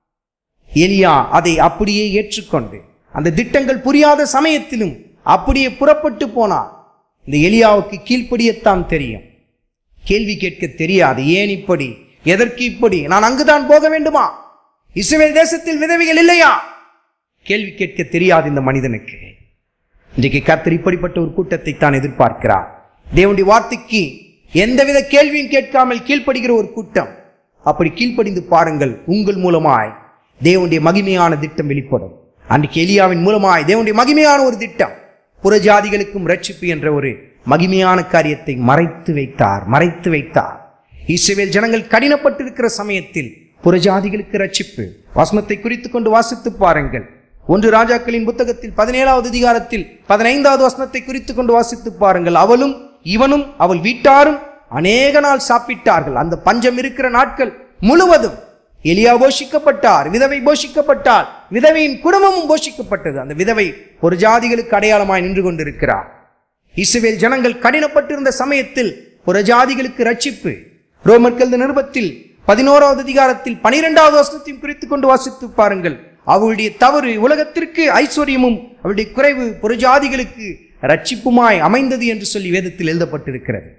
[SPEAKER 2] எலியா அதை அப்படியே ஏற்றுக்கொண்டு அந்த திட்டங்கள் புரியாத சமயத்திலும் அப்படியே புறப்பட்டு போனார் இந்த எலியாவுக்கு கீழ்ப்படியத்தான் தெரியும் கேள்வி கேட்க தெரியாது ஏன் இப்படி எதற்கு இப்படி நான் அங்குதான் போக வேண்டுமா இஸ்ரவேல் தேசத்தில் விதவைகள் இல்லையா கேள்வி கேட்க தெரியாது இந்த மனிதனுக்கு இன்றைக்கு கர்த்தர் இப்படிப்பட்ட ஒரு கூட்டத்தை தான் எதிர்பார்க்கிறார் தேவனுடைய வார்த்தைக்கு எந்தவித கேள்வியும் கேட்காமல் கீழ்ப்படுகிற ஒரு கூட்டம் அப்படி கீழ்ப்படிந்து பாருங்கள் உங்கள் மூலமாய் தேவனுடைய மகிமையான திட்டம் வெளிப்படும் அன்றைக்கு எலியாவின் மூலமாய் தேவனுடைய மகிமையான ஒரு திட்டம் புறஜாதிகளுக்கும் ரட்சிப்பு என்ற ஒரு மகிமையான காரியத்தை மறைத்து வைத்தார் மறைத்து வைத்தார் இஸ்ரவேல் ஜனங்கள் கடினப்பட்டிருக்கிற சமயத்தில் புறஜாதிகளுக்கு ரட்சிப்பு வசனத்தை குறித்து கொண்டு வாசித்து பாருங்கள் ஒன்று ராஜாக்களின் புத்தகத்தில் பதினேழாவது அதிகாரத்தில் பதினைந்தாவது வசனத்தை குறித்து கொண்டு வாசித்து பாருங்கள் அவளும் இவனும் அவள் வீட்டாரும் அநேக நாள் சாப்பிட்டார்கள் அந்த பஞ்சம் இருக்கிற நாட்கள் முழுவதும் எலியா போஷிக்கப்பட்டார் விதவை போஷிக்கப்பட்டார் விதவையின் குடும்பமும் போஷிக்கப்பட்டது அந்த விதவை ஒரு ஜாதிகளுக்கு அடையாளமாய் நின்று கொண்டிருக்கிறார் இஸ்ரவேல் ஜனங்கள் கடினப்பட்டிருந்த சமயத்தில் புறஜாதிகளுக்கு ரட்சிப்பு ரோமர் கல்த நிருபத்தில் பதினோராவது அதிகாரத்தில் பனிரெண்டாவது வசனத்தையும் குறித்துக் கொண்டு வாசித்து பாருங்கள் அவளுடைய தவறு உலகத்திற்கு ஐஸ்வர்யமும் அவளுடைய குறைவு புறஜாதிகளுக்கு ரட்சிப்புமாய் அமைந்தது என்று சொல்லி வேதத்தில் எழுதப்பட்டிருக்கிறது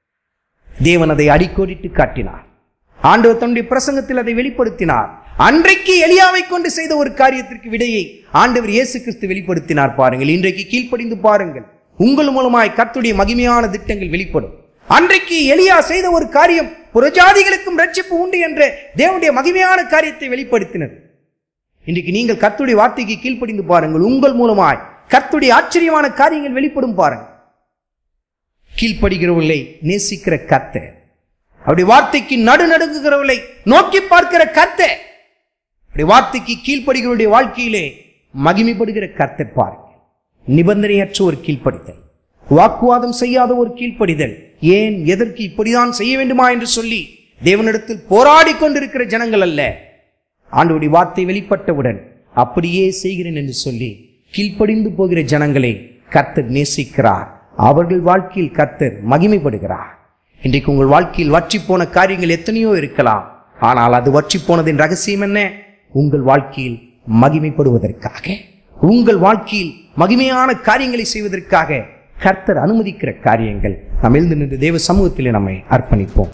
[SPEAKER 2] தேவன் அதை அடிக்கோடிட்டு காட்டினார் ஆண்டவர் தன்னுடைய பிரசங்கத்தில் அதை வெளிப்படுத்தினார் அன்றைக்கு எலியாவை கொண்டு செய்த ஒரு காரியத்திற்கு விடையை ஆண்டவர் இயேசு கிறிஸ்து வெளிப்படுத்தினார் பாருங்கள் இன்றைக்கு கீழ்ப்படிந்து பாருங்கள் உங்கள் மூலமாய் கர்த்தருடைய மகிமையான திட்டங்கள் வெளிப்படும் அன்றைக்கு எலியா செய்த ஒரு காரியம் புறஜாதிகளுக்கும் ரட்சிப்பு உண்டு என்ற தேவனுடைய மகிமையான காரியத்தை வெளிப்படுத்தினர் இன்றைக்கு நீங்கள் கர்த்தருடைய வார்த்தைக்கு கீழ்ப்படிந்து பாருங்கள் உங்கள் மூலமாய் கர்த்தருடைய ஆச்சரியமான காரியங்கள் வெளிப்படும் பாருங்கள் கீழ்ப்படுகிறவர்களை நேசிக்கிற கர்த்தர் அவருடைய வார்த்தைக்கு நடுநடுங்குகிறவர்களை நோக்கி பார்க்கிற கர்த்தர் அவருடைய வார்த்தைக்கு கீழ்ப்படுகிறவருடைய வாழ்க்கையிலே மகிமைப்படுகிற கர்த்தர் பாருங்கள் நிபந்தனையற்ற ஒரு கீழ்ப்படிதல் வாக்குவாதம் செய்யாத ஒரு கீழ்ப்படிதல் ஏன் எதற்கு இப்படிதான் செய்ய வேண்டுமா என்று சொல்லி தேவனிடத்தில் போராடி கொண்டிருக்கிற ஜனங்கள் அல்ல ஆண்டவருடைய வார்த்தை வெளிப்பட்டவுடன் அப்படியே செய்கிறேன் என்று சொல்லி கீழ்ப்படிந்து போகிற ஜனங்களை கர்த்தர் நேசிக்கிறார் அவர்கள் வாழ்க்கையில் கர்த்தர் மகிமைப்படுகிறார் இன்றைக்கு உங்கள் வாழ்க்கையில் வற்றி போன காரியங்கள் எத்தனையோ இருக்கலாம் ஆனால் அது வற்றி போனதின் ரகசியம் என்ன உங்கள் வாழ்க்கையில் மகிமைப்படுவதற்காக உங்கள் வாழ்க்கையில் மகிமையான காரியங்களை செய்வதற்காக கர்த்தர் அனுமதிக்கிற காரியங்கள் நாம் எழுந்து நின்று தேவ சமூகத்திலே நம்மை அர்ப்பணிப்போம்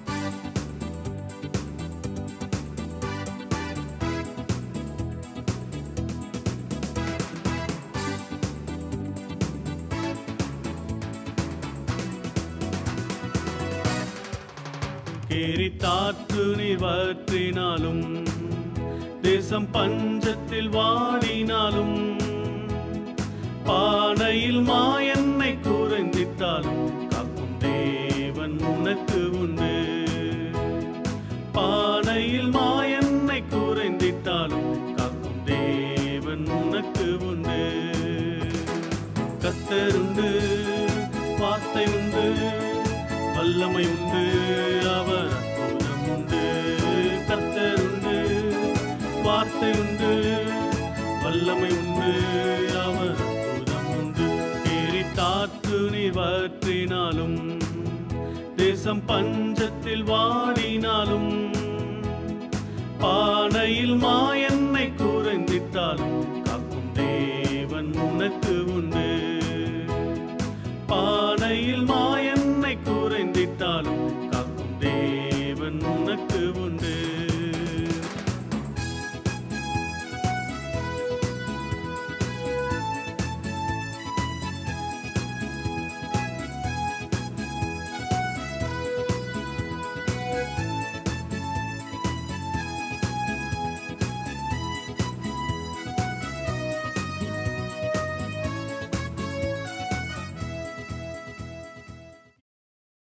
[SPEAKER 1] கேரித்தாற்று நீர் வற்றினாலும் தேசம் பஞ்சத்தில் வாடினாலும் பானையில் மாயன்னை குறைந்திட்டாலும் காக்கும் தேவன் உனக்கு உண்டு பானையில் மாயன்னை குறைந்திட்டாலும் காக்கும் தேவன் உனக்கு உண்டு கத்தருண்டு வார்த்தை உண்டு வல்லமை உண்டு அவர் அற்புதம் உண்டு கத்தருண்டு வார்த்தை உண்டு வல்லமை உண்டு அவர் அற்புதம் உண்டு எரித்தாற்று நீர் வற்றினாலும் தேசம் பஞ்சத்தில் வாடினாலும் பானையில் மாயன்னை குறைந்திட்டாலும்